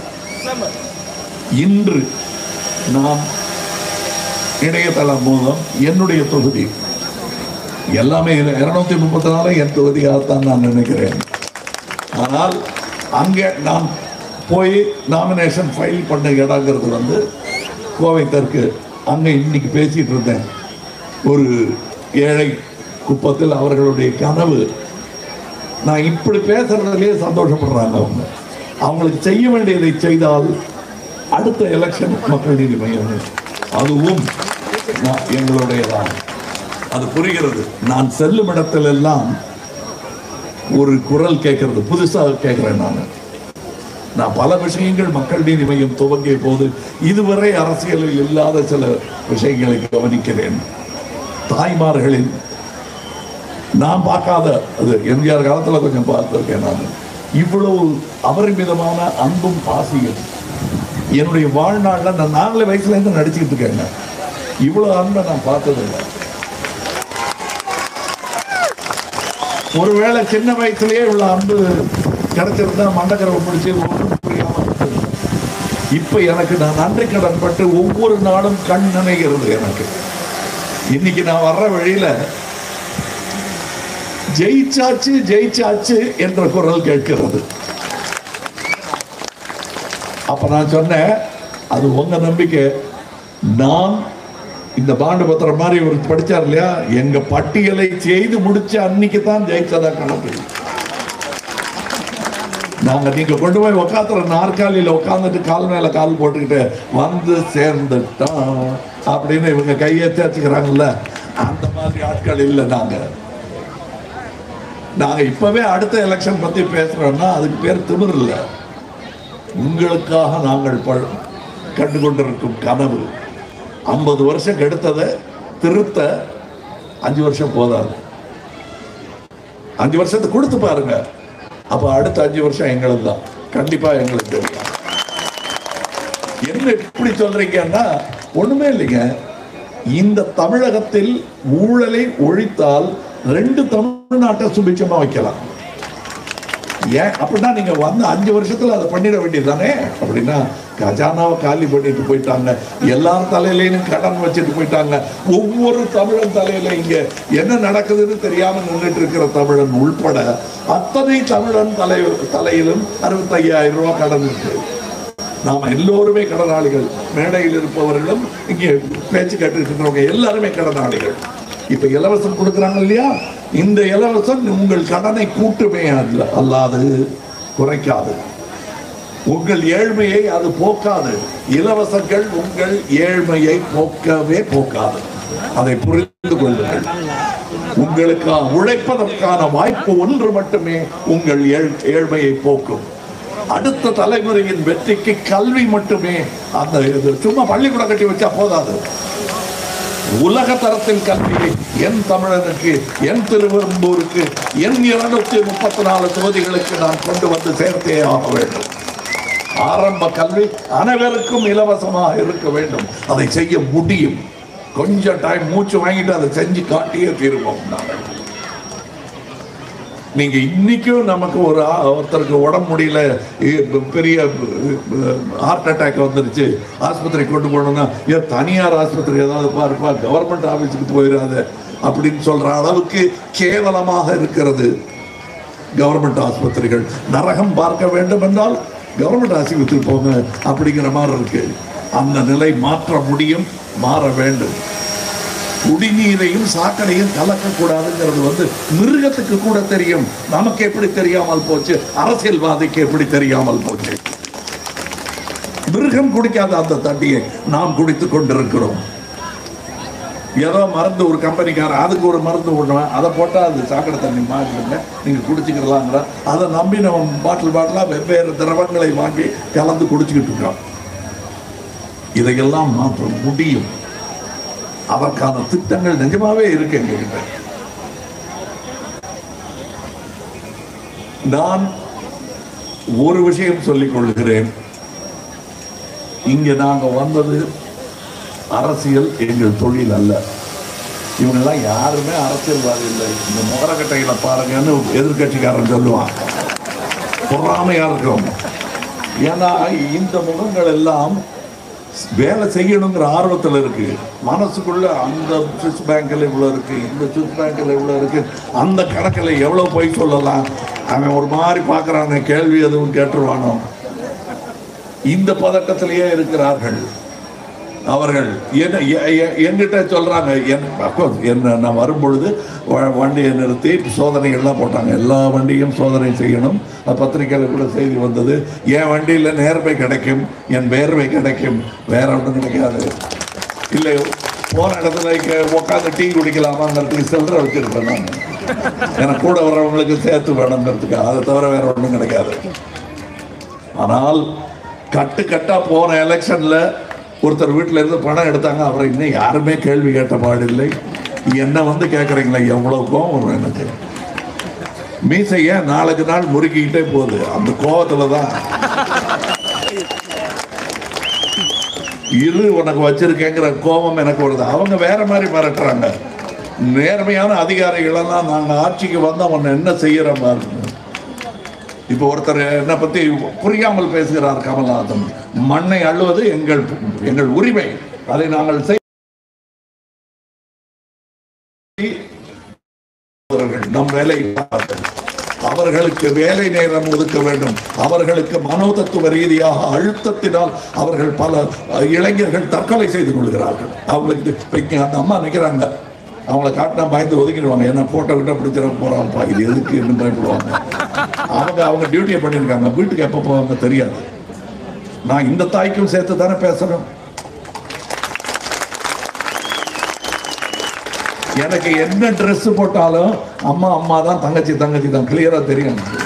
இன்று நாம் இணையதளம் மூலம் என்னுடைய தொகுதி எல்லாமே இருநூத்தி முப்பத்தி நாலு என் தொகுதியாகத்தான் நான் நினைக்கிறேன் ஆனால் அங்கே நான் போய் நாமினேஷன் ஃபைல் பண்ண இடங்கிறது வந்து கோவை தெற்கு அங்கே இன்னைக்கு பேசிட்டு இருந்தேன் ஒரு ஏழை குப்பத்தில் அவர்களுடைய கனவு நான் இப்படி பேசுறதுலயே சந்தோஷப்படுறாங்க அவங்க அவங்களுக்கு செய்ய வேண்டியதை செய்தால் அடுத்த எலெக்ஷன் மக்கள் நீதி மையம் அதுவும் நான் எங்களுடையதான் அது புரிகிறது நான் செல்லும் இடத்திலெல்லாம் ஒரு குரல் கேட்கறது புதுசாக கேட்கிறேன் நான் நான் பல விஷயங்கள் மக்கள் நீதி மையம் துவங்கிய போது இதுவரை அரசியலில் இல்லாத சில விஷயங்களை கவனிக்கிறேன் தாய்மார்களின் நான் பார்க்காத அது எம்ஜிஆர் காலத்துல கொஞ்சம் பார்த்திருக்கேன் நான் இவ்வளவு அபரிமிதமான அன்பும் பாசியும் என்னுடைய வாழ்நாள்ல நான் நாலு வயசுல இருந்து நடிச்சுக்கிட்டு இருக்கேங்க இவ்வளவு அன்பை நான் பார்த்ததில்லை ஒருவேளை சின்ன வயசுலயே உள்ள அன்பு கிடைச்சிருந்தா மண்டக்கரவை முடிச்சு ஒன்றும் புரியாம இருந்திருக்கும். இப்ப எனக்கு நான் நன்றி கடன் பட்டு ஒவ்வொரு நாளும் கண் நினைக்கிறது எனக்கு இன்னைக்கு நான் வர்ற வழியில ஜெயிச்சாச்சு ஜெயிச்சாச்சு என்ற குரல் கேட்கிறது அப்ப நான் சொன்னேன் அது உங்க நம்பிக்கை நான் இந்த பாண்டு பத்திரம் மாதிரி ஒரு படிச்சார் இல்லையா எங்க பட்டியலை செய்து முடிச்ச அன்னைக்கு தான் ஜெயிச்சதா கணக்கு நாங்க நீங்க கொண்டு போய் உட்காந்துற நாற்காலியில உட்காந்துட்டு கால் மேல கால் போட்டுக்கிட்டு வந்து சேர்ந்துட்டோம் அப்படின்னு இவங்க கையை தேய்ச்சிக்கிறாங்கல்ல அந்த மாதிரி ஆட்கள் இல்லை நாங்க நாங்க இப்பவே அடுத்த எலெக்ஷன் பத்தி பேசுறோம்னா அதுக்கு பேர் திமிர் இல்ல உங்களுக்காக நாங்கள் ப- கண்டு கொண்டிருக்கும் கனவு ஐம்பது வருஷம் கெடுத்ததை திருத்த அஞ்சு வருஷம் போதாது அஞ்சு வருஷத்தை கொடுத்து பாருங்க அப்ப அடுத்த அஞ்சு வருஷம் எங்களுக்கு தான் கண்டிப்பா எங்களுக்கு தெரியும் என்ன எப்படி சொல்றீங்கன்னா ஒண்ணுமே இல்லைங்க இந்த தமிழகத்தில் ஊழலை ஒழித்தால் ரெண்டு தமிழ்நாட்டை சுபிட்சமா வைக்கலாம் ஏன் அப்படின்னா நீங்க வந்து அஞ்சு வருஷத்துல அதை பண்ணிட வேண்டியதுதானே அப்படின்னா கஜானாவை காலி பண்ணிட்டு போயிட்டாங்க எல்லார் தலையிலையும் கடன் வச்சுட்டு போயிட்டாங்க ஒவ்வொரு தமிழன் தலையில இங்க என்ன நடக்குதுன்னு தெரியாம நின்றுட்டு இருக்கிற தமிழன் உள்பட அத்தனை தமிழன் தலை தலையிலும் அறுபத்தையாயிரம் ரூபாய் கடன் இருக்கு நாம எல்லோருமே கடனாளிகள் மேடையில் இருப்பவர்களும் இங்கே பேச்சு கேட்டு இருக்கிறவங்க எல்லாருமே கடனாளிகள் இப்ப இலவசம் கொடுக்குறாங்க இல்லையா இந்த இலவசம் உங்கள் கடனை கூட்டுமே அல்ல அல்லாது குறைக்காது உங்கள் ஏழ்மையை அது போக்காது இலவசங்கள் உங்கள் ஏழ்மையை போக்கவே போக்காது அதை புரிந்து கொள்ளுங்கள் உங்களுக்கு உழைப்பதற்கான வாய்ப்பு ஒன்று மட்டுமே உங்கள் ஏழ்- ஏழ்மையை போக்கும் அடுத்த தலைமுறையின் வெற்றிக்கு கல்வி மட்டுமே அந்த இது சும்மா பள்ளிக்கூடம் கட்டி வச்சா போதாது உலக தரத்தில் கல்வியை என் தமிழனுக்கு என் திருவெரும்பூருக்கு என் இருநூத்தி முப்பத்தி நாலு தொகுதிகளுக்கு நான் கொண்டு வந்து சேர்த்தே ஆக வேண்டும் ஆரம்ப கல்வி அனைவருக்கும் இலவசமாக இருக்க வேண்டும் அதை செய்ய முடியும் கொஞ்சம் டைம் மூச்சு வாங்கிட்டு அதை செஞ்சு காட்டியே தீருவோம் நாங்கள் நீங்க இன்னைக்கும் நமக்கு ஒரு ஆ- ஒருத்தருக்கு உடம்பு முடியல இ- பெரிய ஹார்ட் அட்டாக் வந்துருச்சு ஆஸ்பத்திரி கொண்டு போனோம்னா ஏன் தனியார் ஆஸ்பத்திரி ஏதாவது பாருப்பா கவர்மெண்ட் ஆபீஸுக்கு போயிடாத அப்படின்னு சொல்ற அளவுக்கு கேவலமாக இருக்கிறது கவர்மெண்ட் ஆஸ்பத்திரிகள் நரகம் பார்க்க வேண்டும் என்றால் கவர்மெண்ட் ஆஸ்பத்திரி போங்க அப்படிங்கிற மாதிரி இருக்கு அந்த நிலை மாற்ற முடியும் மாற வேண்டும் குடிநீரையும் சாக்கடையும் கலக்கக்கூடாதுங்கிறது வந்து மிருகத்துக்கு கூட தெரியும் நமக்கு எப்படி தெரியாமல் போச்சு அரசியல்வாதிக்கு எப்படி தெரியாமல் போச்சு மிருகம் குடிக்காத அந்த தண்ணியை நாம் குடித்துக் கொண்டிருக்கிறோம் ஏதோ மருந்து ஒரு கம்பெனிக்காரன் அதுக்கு ஒரு மருந்து விடுவேன் அதை போட்டால் அது சாக்கடை தண்ணி மாறிடுங்க நீங்கள் குடிச்சுக்கலாங்கிற அதை நம்பி நம்ம பாட்டில் பாட்டிலாக வெவ்வேறு திரவங்களை வாங்கி கலந்து குடிச்சுக்கிட்டு இருக்கோம் இதையெல்லாம் மாற்ற முடியும் அதற்கான திட்டங்கள் நிஜமாவே இருக்கு எங்ககிட்ட நான் ஒரு விஷயம் சொல்லிக் கொள்கிறேன் இங்க நாங்க வந்தது அரசியல் எங்கள் தொழில் அல்ல இவங்கெல்லாம் யாருமே அரசியல்வாதி இல்லை இந்த முகரக்கட்டையில பாருங்கன்னு எதிர்க்கட்சிக்காரன் சொல்லுவான் பொறாமையா இருக்கிறவங்க ஏன்னா இந்த முகங்கள் எல்லாம் வேலை செய்யணுங்கிற ஆர்வத்தில் இருக்கு மனசுக்குள்ள அந்த சுவிஸ் பேங்க்ல இவ்வளோ இருக்கு இந்த சுவிஸ் பேங்க்ல இவ்வளோ இருக்கு அந்த கணக்கில் எவ்வளோ போய் சொல்லலாம் அவன் ஒரு மாதிரி பார்க்குறான கேள்வி எதுவும் கேட்டுருவானோ இந்த பதட்டத்திலேயே இருக்கிறார்கள் அவர்கள் என்ன எ- எ- என்கிட்ட சொல்றாங்க என் அப்கோர்ஸ் என்ன நான் வரும்பொழுது வ- வண்டியை நிறுத்தி சோதனைகள்லாம் போட்டாங்க எல்லா வண்டியும் சோதனை செய்யணும் அது பத்திரிக்கையில் கூட செய்தி வந்தது என் வண்டியில் நேர்மை கிடைக்கும் என் வேர்வை கிடைக்கும் வேற ஒன்றும் கிடைக்காது இல்லை போன இடத்துல இங்க உட்காந்து டீ குடிக்கலாமாங்கிறதுக்கு சில்லறை வச்சிருப்பேன் நான் எனக்கு கூட வர்றவங்களுக்கு சேர்த்து வேணுங்கிறதுக்கு அதை தவிர வேற ஒன்றும் கிடைக்காது ஆனால் கட்டு கட்டா போன எலெக்ஷன்ல ஒருத்தர் வீட்டுல இருந்து பணம் எடுத்தாங்க அவரை இன்னும் யாருமே கேள்வி கேட்ட பாடில்லை என்ன வந்து கேட்குறீங்களா எவ்வளவு கோவம் வரும் எனக்கு மீசை ஏன் நாளுக்கு நாள் முறுக்கிக்கிட்டே போகுது அந்த கோவத்துல தான் இரு உனக்கு வச்சிருக்கேங்கிற கோபம் எனக்கு வருது அவங்க வேற மாதிரி மிரட்டுறாங்க நேர்மையான அதிகாரிகள் எல்லாம் நாங்க ஆட்சிக்கு வந்தா உன்னை என்ன செய்யற மாதிரி இப்போ ஒருத்தர் என்ன பத்தி புரியாமல் பேசுகிறார் கமல்நாதன் மண்ணை அள்ளுவது எங்கள் எங்கள் உரிமை அதை நாங்கள் செய் நம் வேலை அவர்களுக்கு வேலை நேரம் ஒதுக்க வேண்டும் அவர்களுக்கு மனோதத்துவ ரீதியாக அழுத்தத்தினால் அவர்கள் பல அஹ், இளைஞர்கள் தற்கொலை செய்து கொள்கிறார்கள் அவங்களுக்கு இப்ப இங்க அந்த அம்மா நிற்கிறாங்க அவங்கள காட்டினா பயந்து ஒதுக்கிடுவாங்க என்ன போட்டோ கிட்ட பிடிச்சிட போறாங்கப்பா இது எதுக்கு என்று பயப்படுவாங்க அவங்க அவங்க டியூட்டியை பண்ணியிருக்காங்க வீட்டுக்கு எப்போ போவாங்க தெரியாது நான் இந்த தாய்க்கும் சேர்த்து தானே பேசணும் எனக்கு என்ன Dress போட்டாலும் அம்மா அம்மா தான் தங்கச்சி தங்கச்சி தான் கிளியரா தெரியும் எனக்கு.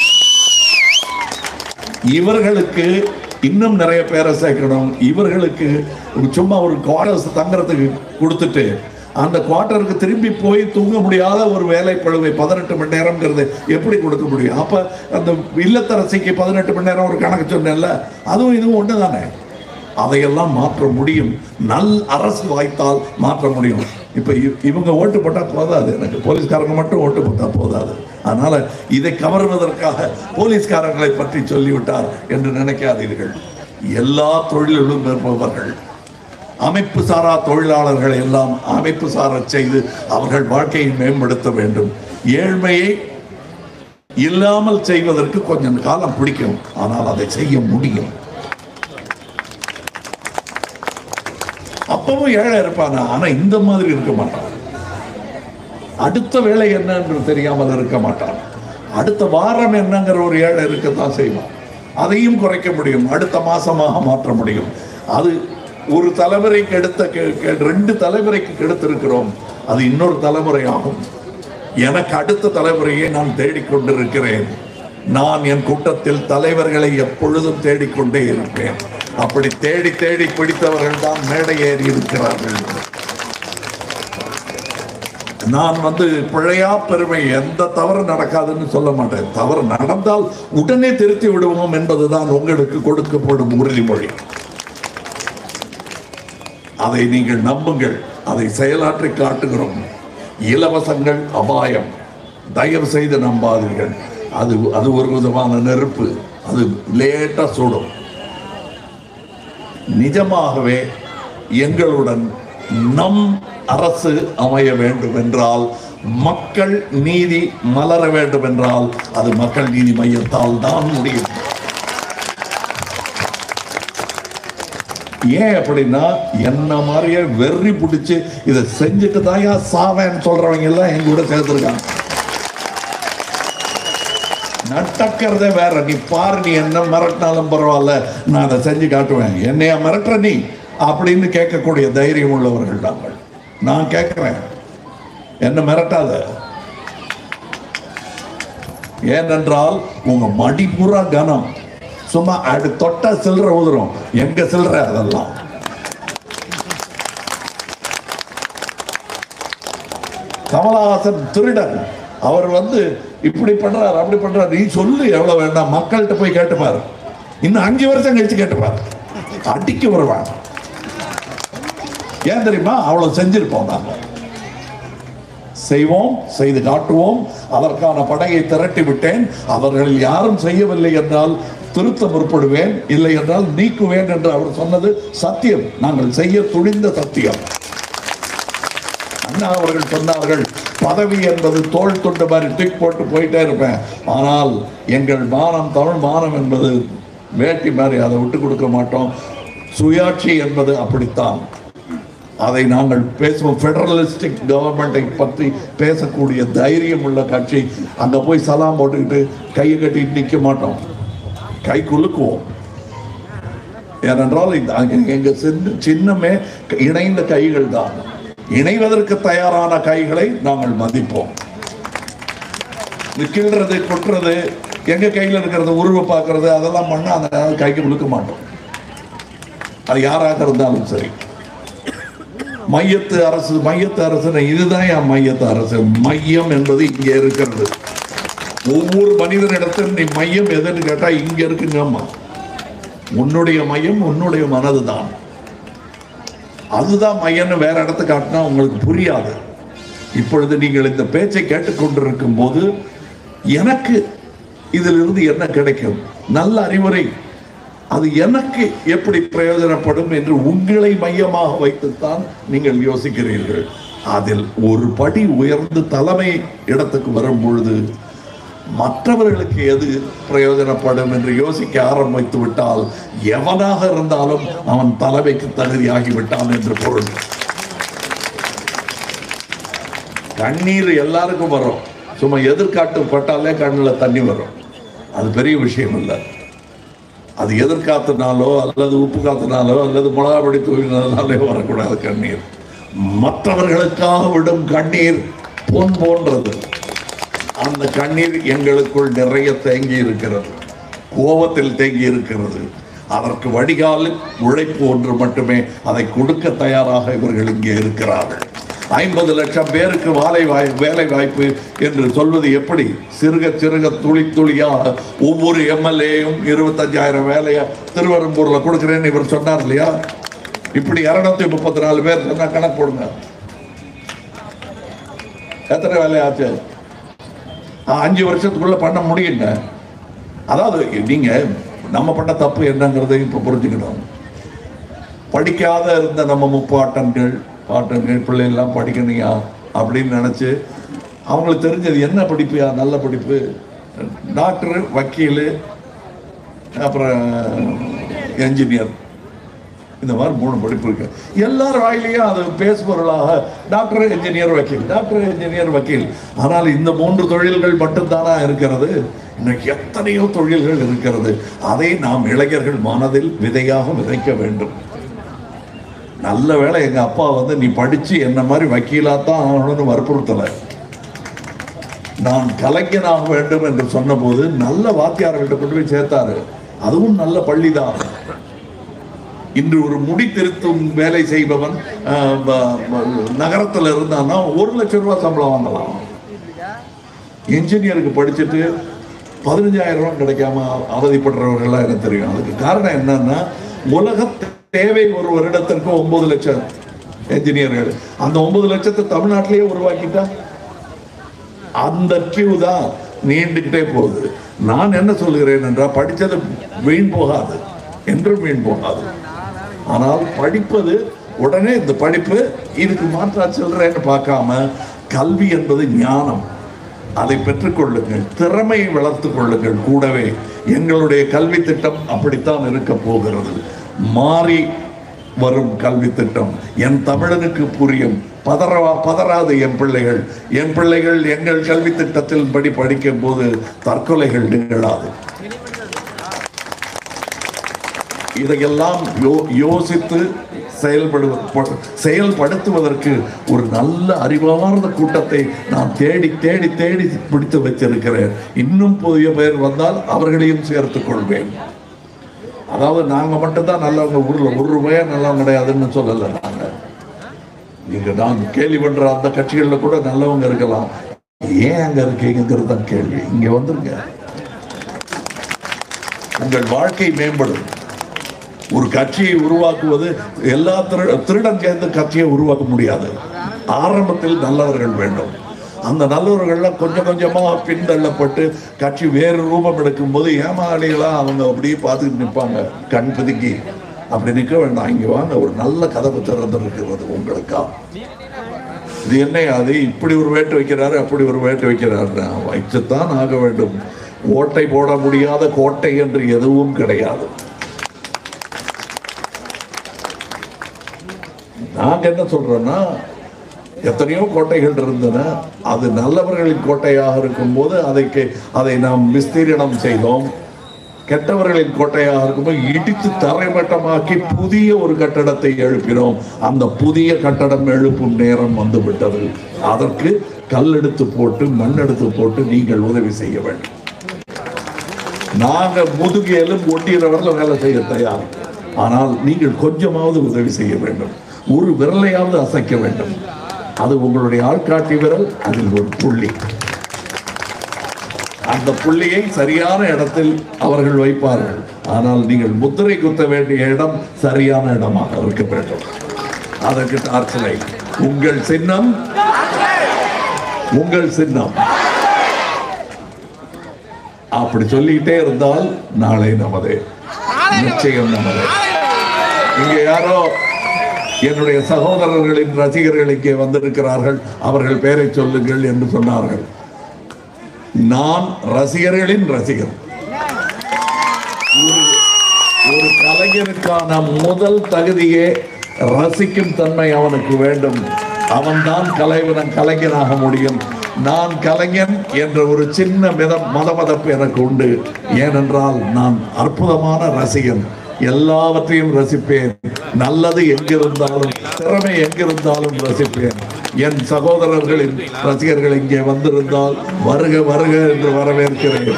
இவர்களுக்கு இன்னும் நிறைய பேரை சேர்க்கணும் இவர்களுக்கு சும்மா ஒரு குவார்டர்ஸ் தங்குறதுக்கு கொடுத்துட்டு அந்த குவார்ட்டருக்கு திரும்பி போய் தூங்க முடியாத ஒரு வேலை பழுவை பதினெட்டு மணி நேரம்ங்கிறது எப்படி கொடுக்க முடியும் அப்ப அந்த இல்லத்தரசிக்கு பதினெட்டு மணி நேரம் ஒரு கணக்கு சொன்னேன்ல அதுவும் இதுவும் ஒன்று தானே அதையெல்லாம் மாற்ற முடியும் நல் அரசு வாய்த்தால் மாற்ற முடியும் இப்ப இ- இவங்க ஓட்டு போட்டா போதாது எனக்கு போலீஸ்காரங்க மட்டும் ஓட்டு போட்டா போதாது அதனால இதை கவர்வதற்காக போலீஸ்காரர்களை பற்றி சொல்லிவிட்டார் என்று நினைக்காதீர்கள் எல்லா தொழிலிலும் இருப்பவர்கள் அமைப்பு சாரா தொழிலாளர்களை எல்லாம் அமைப்பு சாரச் செய்து அவர்கள் வாழ்க்கையை மேம்படுத்த வேண்டும் ஏழ்மையை இல்லாமல் செய்வதற்கு கொஞ்சம் காலம் பிடிக்கும் ஆனால் அதை செய்ய முடியும் அப்பவும் ஏழை இருப்பானா ஆனா இந்த மாதிரி இருக்க மாட்டான் அடுத்த வேலை என்ன என்று தெரியாமல் இருக்க மாட்டான் அடுத்த வாரம் என்னங்கிற ஒரு ஏழை இருக்கத்தான் செய்வான் அதையும் குறைக்க முடியும் அடுத்த மாசமாக மாற்ற முடியும் அது ஒரு தலைமுறைக்கு எடுத்த கெ- கெ- ரெண்டு தலைமுறைக்கு கெடுத்திருக்கிறோம் அது இன்னொரு தலைமுறை ஆகும் எனக்கு அடுத்த தலைமுறையை நான் தேடிக்கொண்டிருக்கிறேன் நான் என் கூட்டத்தில் தலைவர்களை எப்பொழுதும் தேடிக்கொண்டே இருப்பேன் அப்படி தேடி தேடி பிடித்தவர்கள் தான் மேடை ஏறி இருக்கிறார்கள் நான் வந்து பிழையா பெருமை எந்த தவறு நடக்காதுன்னு சொல்ல மாட்டேன் தவறு நடந்தால் உடனே திருத்தி விடுவோம் என்பதுதான் உங்களுக்கு கொடுக்கப்படும் உறுதிமொழி அதை நீங்கள் நம்புங்கள் அதை செயலாற்றி காட்டுகிறோம் இலவசங்கள் அபாயம் தயவு செய்து நம்பாதீர்கள் அது அது ஒரு விதமான நெருப்பு அது லேட்டா சுடும் நிஜமாகவே எங்களுடன் நம் அரசு அமைய வேண்டும் என்றால் மக்கள் நீதி மலர வேண்டும் என்றால் அது மக்கள் நீதி மையத்தால் தான் முடியும் ஏன் அப்படின்னா என்ன மாதிரியே வெறி பிடிச்சு இதை செஞ்சுட்டு தாயா சாவேன்னு சொல்றவங்க எல்லாம் எங்க கூட சேர்ந்துருக்காங்க நடக்கிறதே வேற நீ பாரு நீ என்ன மிரட்டினாலும் பரவாயில்ல நான் அதை செஞ்சு காட்டுவேன் என்னைய மிரட்டுற நீ அப்படின்னு கேட்கக்கூடிய தைரியம் உள்ளவர்கள் நாங்கள் நான் கேட்கிறேன் என்ன மிரட்டாத ஏனென்றால் உங்க மடிப்புறா கனம் சும்மா அது தொட்ட சில்லற உதிரும் எங்க சில்லற அதெல்லாம் கமலஹாசன் திருடன் அவர் வந்து இப்படி பண்றாரு அப்படி பண்றாரு நீ சொல்லு எவ்வளவு வேண்டாம் மக்கள்கிட்ட போய் கேட்டுப்பாரு இன்னும் அஞ்சு வருஷம் கழிச்சு கேட்டுப்பாரு அடிக்க வருவான் ஏன் தெரியுமா அவ்வளவு செஞ்சிருப்போம் நாங்க செய்வோம் செய்து காட்டுவோம் அதற்கான படையை திரட்டி விட்டேன் அவர்கள் யாரும் செய்யவில்லை என்றால் திருத்த முற்படுவேன் இல்லை என்றால் நீக்குவேன் என்று அவர் சொன்னது சத்தியம் நாங்கள் செய்ய துணிந்த சத்தியம் அண்ணா அவர்கள் சொன்னார்கள் பதவி என்பது தோல் துண்டு மாதிரி டிக் போட்டு போயிட்டே இருப்பேன் ஆனால் எங்கள் மானம் தமிழ் மானம் என்பது வேட்டி மாதிரி அதை விட்டு கொடுக்க மாட்டோம் சுயாட்சி என்பது அப்படித்தான் அதை நாங்கள் பேசுவோம் ஃபெடரலிஸ்டிக் கவர்மெண்ட்டை பற்றி பேசக்கூடிய தைரியம் உள்ள கட்சி அங்க போய் சலாம் போட்டுக்கிட்டு கையை கட்டிட்டு நிற்க மாட்டோம் கை குலுக்குவோம் ஏனென்றால் இந்த அங்க- எங்க சின்ன சின்னமே இணைந்த கைகள் தான் இணைவதற்கு தயாரான கைகளை நாங்கள் மதிப்போம் இது கிள்றது கொட்டுறது எங்க கையில இருக்கிறது உருவ பார்க்கறது அதெல்லாம் பண்ணா அந்த கைக்கு குலுக்க மாட்டோம் அது யாராக இருந்தாலும் சரி மையத்து அரசு மையத்து அரசு இதுதான் என் மையத்து அரசு மையம் என்பது இங்கே இருக்கிறது ஒவ்வொரு மனிதனிடத்திலும் நீ மையம் எதுன்னு கேட்டா இங்க இருக்குங்கம்மா உன்னுடைய மையம் உன்னுடைய மனது தான் அதுதான் மையம்னு வேற இடத்த காட்டினா உங்களுக்கு புரியாது இப்பொழுது நீங்கள் இந்த பேச்சை கேட்டுக்கொண்டிருக்கும் போது எனக்கு இதிலிருந்து என்ன கிடைக்கும் நல்ல அறிவுரை அது எனக்கு எப்படி பிரயோஜனப்படும் என்று உங்களை மையமாக வைத்துத்தான் நீங்கள் யோசிக்கிறீர்கள் அதில் ஒரு படி உயர்ந்து தலைமை இடத்துக்கு வரும் பொழுது மற்றவர்களுக்கு எது பிரயோஜனப்படும் என்று யோசிக்க ஆரம்பித்து விட்டால் எவனாக இருந்தாலும் அவன் தலைமைக்கு தகுதியாகி விட்டான் என்று பொருள் கண்ணீர் எல்லாருக்கும் வரும் சும்மா எதிர்காட்டு பட்டாலே கண்ணில் தண்ணி வரும் அது பெரிய விஷயம் இல்லை அது எதிர்காத்துனாலோ அல்லது உப்பு காத்துனாலோ அல்லது மிளகாபடி தூவினாலே வரக்கூடாது கண்ணீர் மற்றவர்களுக்காக விடும் கண்ணீர் பொன் போன்றது அந்த கண்ணீர் எங்களுக்குள் நிறைய தேங்கி இருக்கிறது கோபத்தில் தேங்கி இருக்கிறது அதற்கு வடிகாலில் உழைப்பு ஒன்று மட்டுமே அதை கொடுக்க தயாராக இவர்கள் இங்கே இருக்கிறார்கள் ஐம்பது லட்சம் பேருக்கு வேலை வாய் வேலை வாய்ப்பு என்று சொல்வது எப்படி சிறுக சிறுக துளி துளியாக ஒவ்வொரு எம்எல்ஏயும் இருபத்தஞ்சாயிரம் வேலையை திருவரம்பூர்ல கொடுக்குறேன்னு இவர் சொன்னார் இல்லையா இப்படி இருநூத்தி முப்பத்தி நாலு பேர் சொன்னா கணக்கு போடுங்க எத்தனை வேலை ஆச்சு ஆ, அஞ்சு வருஷத்துக்குள்ள பண்ண முடியுங்க அதாவது நீங்க நம்ம பண்ண தப்பு என்னங்கிறதை இப்ப புரிஞ்சுக்கணும் படிக்காத இருந்த நம்ம முப்பாட்டன்கள் பாட்டன்கள் பிள்ளைகள்லாம் படிக்கணுயா அப்படின்னு நினைச்சு அவங்களுக்கு தெரிஞ்சது என்ன படிப்புயா நல்ல படிப்பு டாக்டர் வக்கீல் அப்புறம் என்ஜினியர் இந்த மாதிரி மூணு படிப்பு இருக்கு எல்லார் வாயிலையும் அது பேசுபொருளாக டாக்டர் என்ஜினியர் வக்கீல் டாக்டர் என்ஜினியர் வக்கீல் ஆனால் இந்த மூன்று தொழில்கள் மட்டும்தானா இருக்கிறது இன்னைக்கு எத்தனையோ தொழில்கள் இருக்கிறது அதை நாம் இளைஞர்கள் மனதில் விதையாக விதைக்க வேண்டும் நல்ல வேளை எங்க அப்பா வந்து நீ படிச்சு என்ன மாதிரி வக்கீலாத்தான் ஆகணும்னு வற்புறுத்தலை நான் கலைஞனாக வேண்டும் என்று சொன்னபோது நல்ல வாத்தியார்கள்ட்ட கொண்டு போய் சேர்த்தாரு அதுவும் நல்ல பள்ளிதான் இன்று ஒரு முடி திருத்தும் வேலை செய்பவன் அஹ், ப- ப- நகரத்துல இருந்தான்னா ஒரு லட்சம் ரூபாய் சம்பளம் வாங்கலாம் இன்ஜினியருக்கு படிச்சுட்டு பதினஞ்சாயிரம் ரூபாய் கிடைக்காம அவதிப்படுறவர்கள்லாம் எனக்கு தெரியும் அதுக்கு காரணம் என்னன்னா உலக தேவை ஒரு வருடத்திற்கு ஒன்பது லட்சம் என்ஜினியர்கள் அந்த ஒன்பது லட்சத்தை தமிழ்நாட்டிலேயே உருவாக்கிட்டா அந்த கியூ தான் நீண்டுகிட்டே போகுது நான் என்ன சொல்கிறேன் என்றால் படித்தது வீண் போகாது என்றும் வீண் போகாது ஆனால் படிப்பது உடனே இந்த படிப்பு இதுக்கு மாற்றா செல்றேன்னு பார்க்காம கல்வி என்பது ஞானம் அதை பெற்றுக்கொள்ளுங்கள் திறமையை வளர்த்துக் கொள்ளுங்கள் கூடவே எங்களுடைய கல்வி திட்டம் அப்படித்தான் இருக்க போகிறது மாறி வரும் கல்வி திட்டம் என் தமிழனுக்கு புரியும் பதறவா பதறாது என் பிள்ளைகள் என் பிள்ளைகள் எங்கள் கல்வி திட்டத்தில் படி படிக்கும் போது தற்கொலைகள் நிகழாது இதையெல்லாம் யோ- யோசித்து செயல்படு செயல்படுத்துவதற்கு ஒரு நல்ல அறிவார்ந்த கூட்டத்தை நான் தேடி தேடி தேடி பிடித்து வச்சிருக்கிறேன் இன்னும் புதிய பேர் வந்தால் அவர்களையும் சேர்த்துக் கொள்வேன் அதாவது நாங்க மட்டும்தான் நல்லவங்க ஊர்ல ஒரு ரூபாயா நல்லவங்க கிடையாதுன்னு சொல்லல நாங்க நீங்க நான் கேள்வி பண்ற அந்த கட்சிகள்ல கூட நல்லவங்க இருக்கலாம் ஏன் அங்க இருக்கீங்கிறது தான் கேள்வி இங்க வந்துருங்க உங்கள் வாழ்க்கை மேம்படும் ஒரு கட்சியை உருவாக்குவது எல்லா திரு திருடன் சேர்ந்து கட்சியை உருவாக்க முடியாது ஆரம்பத்தில் நல்லவர்கள் வேண்டும் அந்த நல்லவர்கள்லாம் கொஞ்சம் கொஞ்சமா பின்தள்ளப்பட்டு கட்சி வேறு ரூபம் எடுக்கும் போது ஏமாளிகளா அவங்க அப்படியே பார்த்துட்டு நிற்பாங்க கண் பிதுக்கி அப்படி நிற்க வேண்டாம் இங்க வாங்க ஒரு நல்ல கதவு திறந்திருக்கிறது உங்களுக்கா இது என்ன அது இப்படி ஒரு வேட்டு வைக்கிறாரு அப்படி ஒரு வேட்டு வைக்கிறாரு வைத்துத்தான் ஆக வேண்டும் ஓட்டை போட முடியாத கோட்டை என்று எதுவும் கிடையாது நாங்க என்ன சொல்றோம்னா எத்தனையோ கோட்டைகள் இருந்தன அது நல்லவர்களின் கோட்டையாக இருக்கும்போது அதை கே- அதை நாம் விஸ்தீரணம் செய்தோம் கெட்டவர்களின் கோட்டையாக இருக்கும்போது இடித்து தரைமட்டமாக்கி புதிய ஒரு கட்டடத்தை எழுப்பினோம் அந்த புதிய கட்டடம் எழுப்பும் நேரம் வந்து விட்டது அதற்கு கல் எடுத்து போட்டு மண் எடுத்து போட்டு நீங்கள் உதவி செய்ய வேண்டும் நாங்க முதுகு எலும்பு ஒட்டிறவர்கள் வேலை செய்ய தயார் ஆனால் நீங்கள் கொஞ்சமாவது உதவி செய்ய வேண்டும் ஒரு விரலையாவது அசைக்க வேண்டும் அது உங்களுடைய ஆள்காட்டி விரல் அதில் ஒரு புள்ளி அந்த புள்ளியை சரியான இடத்தில் அவர்கள் வைப்பார்கள் ஆனால் நீங்கள் முத்திரை குத்த வேண்டிய இடம் சரியான இடமாக இருக்க வேண்டும் அதற்கு டார்ச்சலை உங்கள் சின்னம் உங்கள் சின்னம் அப்படி சொல்லிக்கிட்டே இருந்தால் நாளை நமது நிச்சயம் நமது இங்க யாரோ என்னுடைய சகோதரர்களின் ரசிகர்கள் இங்கே வந்திருக்கிறார்கள் அவர்கள் பெயரை சொல்லுங்கள் என்று சொன்னார்கள் நான் ரசிகர்களின் ரசிகர் ஒரு- ஒரு கலைஞனுக்கான முதல் தகுதியே ரசிக்கும் தன்மை அவனுக்கு வேண்டும் அவன்தான் கலைவனன் கலைஞனாக முடியும் நான் கலைஞன் என்ற ஒரு சின்ன மித மதமதப்பு எனக்கு உண்டு ஏனென்றால் நான் அற்புதமான ரசிகன் எல்லாவற்றையும் ரசிப்பேன் நல்லது எங்கிருந்தாலும் திறமை எங்கிருந்தாலும் ரசிப்பேன் என் சகோதரர்களின் ரசிகர்கள் இங்கே வந்திருந்தால் வருக வருக என்று வரவேற்கிறேன்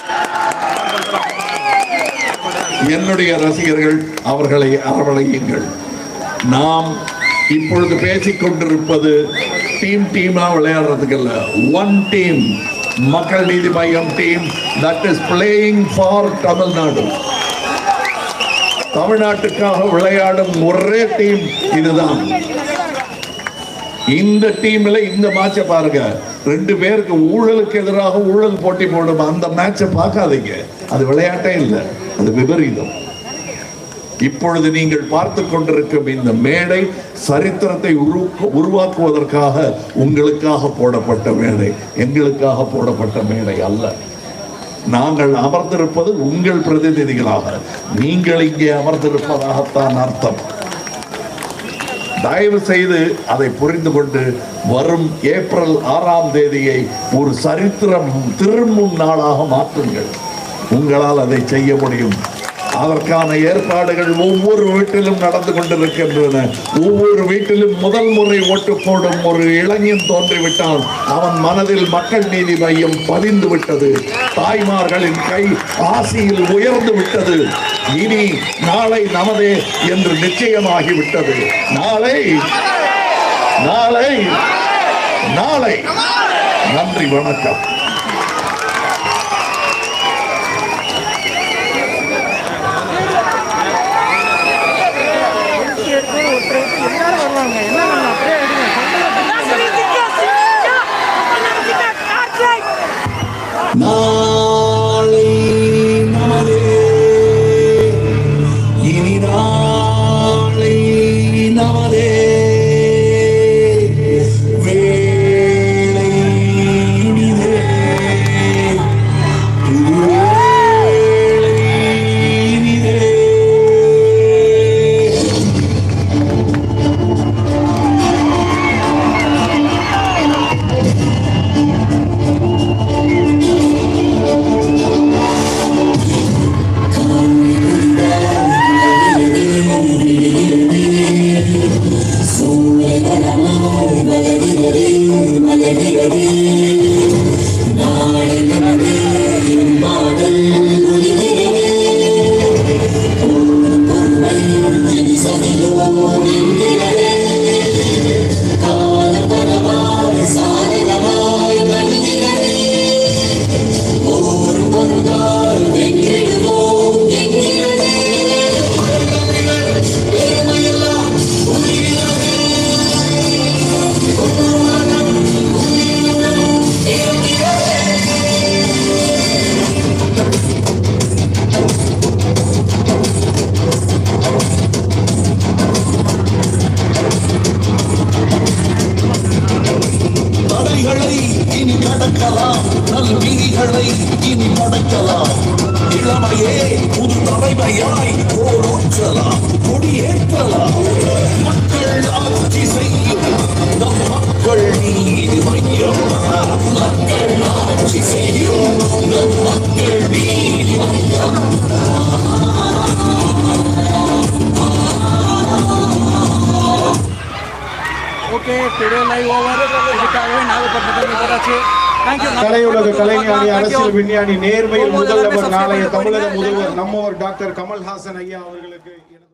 என்னுடைய ரசிகர்கள் அவர்களை அரவணையுங்கள் நாம் இப்பொழுது பேசிக் கொண்டிருப்பது டீம் டீமா விளையாடுறதுக்கு இல்ல one team Makkal Needhi Maiam team that is playing for Tamil Nadu தமிழ்நாட்டுக்காக விளையாடும் ஒரே டீம் இதுதான் இந்த டீம்ல இந்த மேட்சை பாருங்க ரெண்டு பேருக்கு ஊழலுக்கு எதிராக ஊழல் போட்டி போடும் அந்த மேட்சை பார்க்காதீங்க அது விளையாட்டே இல்லை அது விபரீதம் இப்பொழுது நீங்கள் பார்த்து கொண்டிருக்கும் இந்த மேடை சரித்திரத்தை உரு- உருவாக்குவதற்காக உங்களுக்காக போடப்பட்ட மேடை எங்களுக்காக போடப்பட்ட மேடை அல்ல நாங்கள் அமர்ந்திருப்பது உங்கள் பிரதிநிதிகளாக நீங்கள் இங்கே அமர்ந்திருப்பதாகத்தான் அர்த்தம் தயவு செய்து அதை புரிந்து கொண்டு வரும் ஏப்ரல் ஆறாம் தேதியை ஒரு சரித்திரம் திரும்பும் நாளாக மாற்றுங்கள் உங்களால் அதை செய்ய முடியும் அதற்கான ஏற்பாடுகள் ஒவ்வொரு வீட்டிலும் நடந்து கொண்டிருக்கின்றன ஒவ்வொரு வீட்டிலும் முதல் முறை ஓட்டு போடும் ஒரு இளைஞன் தோன்றிவிட்டால் அவன் மனதில் மக்கள் நீதி மையம் பதிந்து விட்டது தாய்மார்களின் கை ஆசியில் உயர்ந்து விட்டது இனி நாளை நமதே என்று நிச்சயமாகிவிட்டது நாளை நாளை நாளை நன்றி வணக்கம்
எல்லாரும் வருவாங்க என்ன பண்ணலாம் அப்படியே எடுங்க
நாளை நமதே இனி நாளை நமதே வேளை இனிதே வேளை இனிதே
தடைகளை இனி கடக்கலாம் நல் விதிகளை இனி படைக்கலாம் இளமையே புது தலைமையாய் போர் ஊற்றலாம் கொடியேற்றலாம் மக்கள் ஆட்சி செய்யும் நம் மக்கள் நீதி மையம் மக்கள் ஆட்சி செய்யும் நம் மக்கள் நீதி மையம்
ஓகே டுடே லைவ் ஓவர் இதுக்காகவே நாகப்பட்டினத்தில் போட்டாச்சு தேங்க்யூ
கலையுலக கலைஞானி அரசியல் விஞ்ஞானி நேர்மையில் முதல்வர் நாளைய தமிழக முதல்வர் நம்மவர் டாக்டர் கமல்ஹாசன் ஐயா அவர்களுக்கு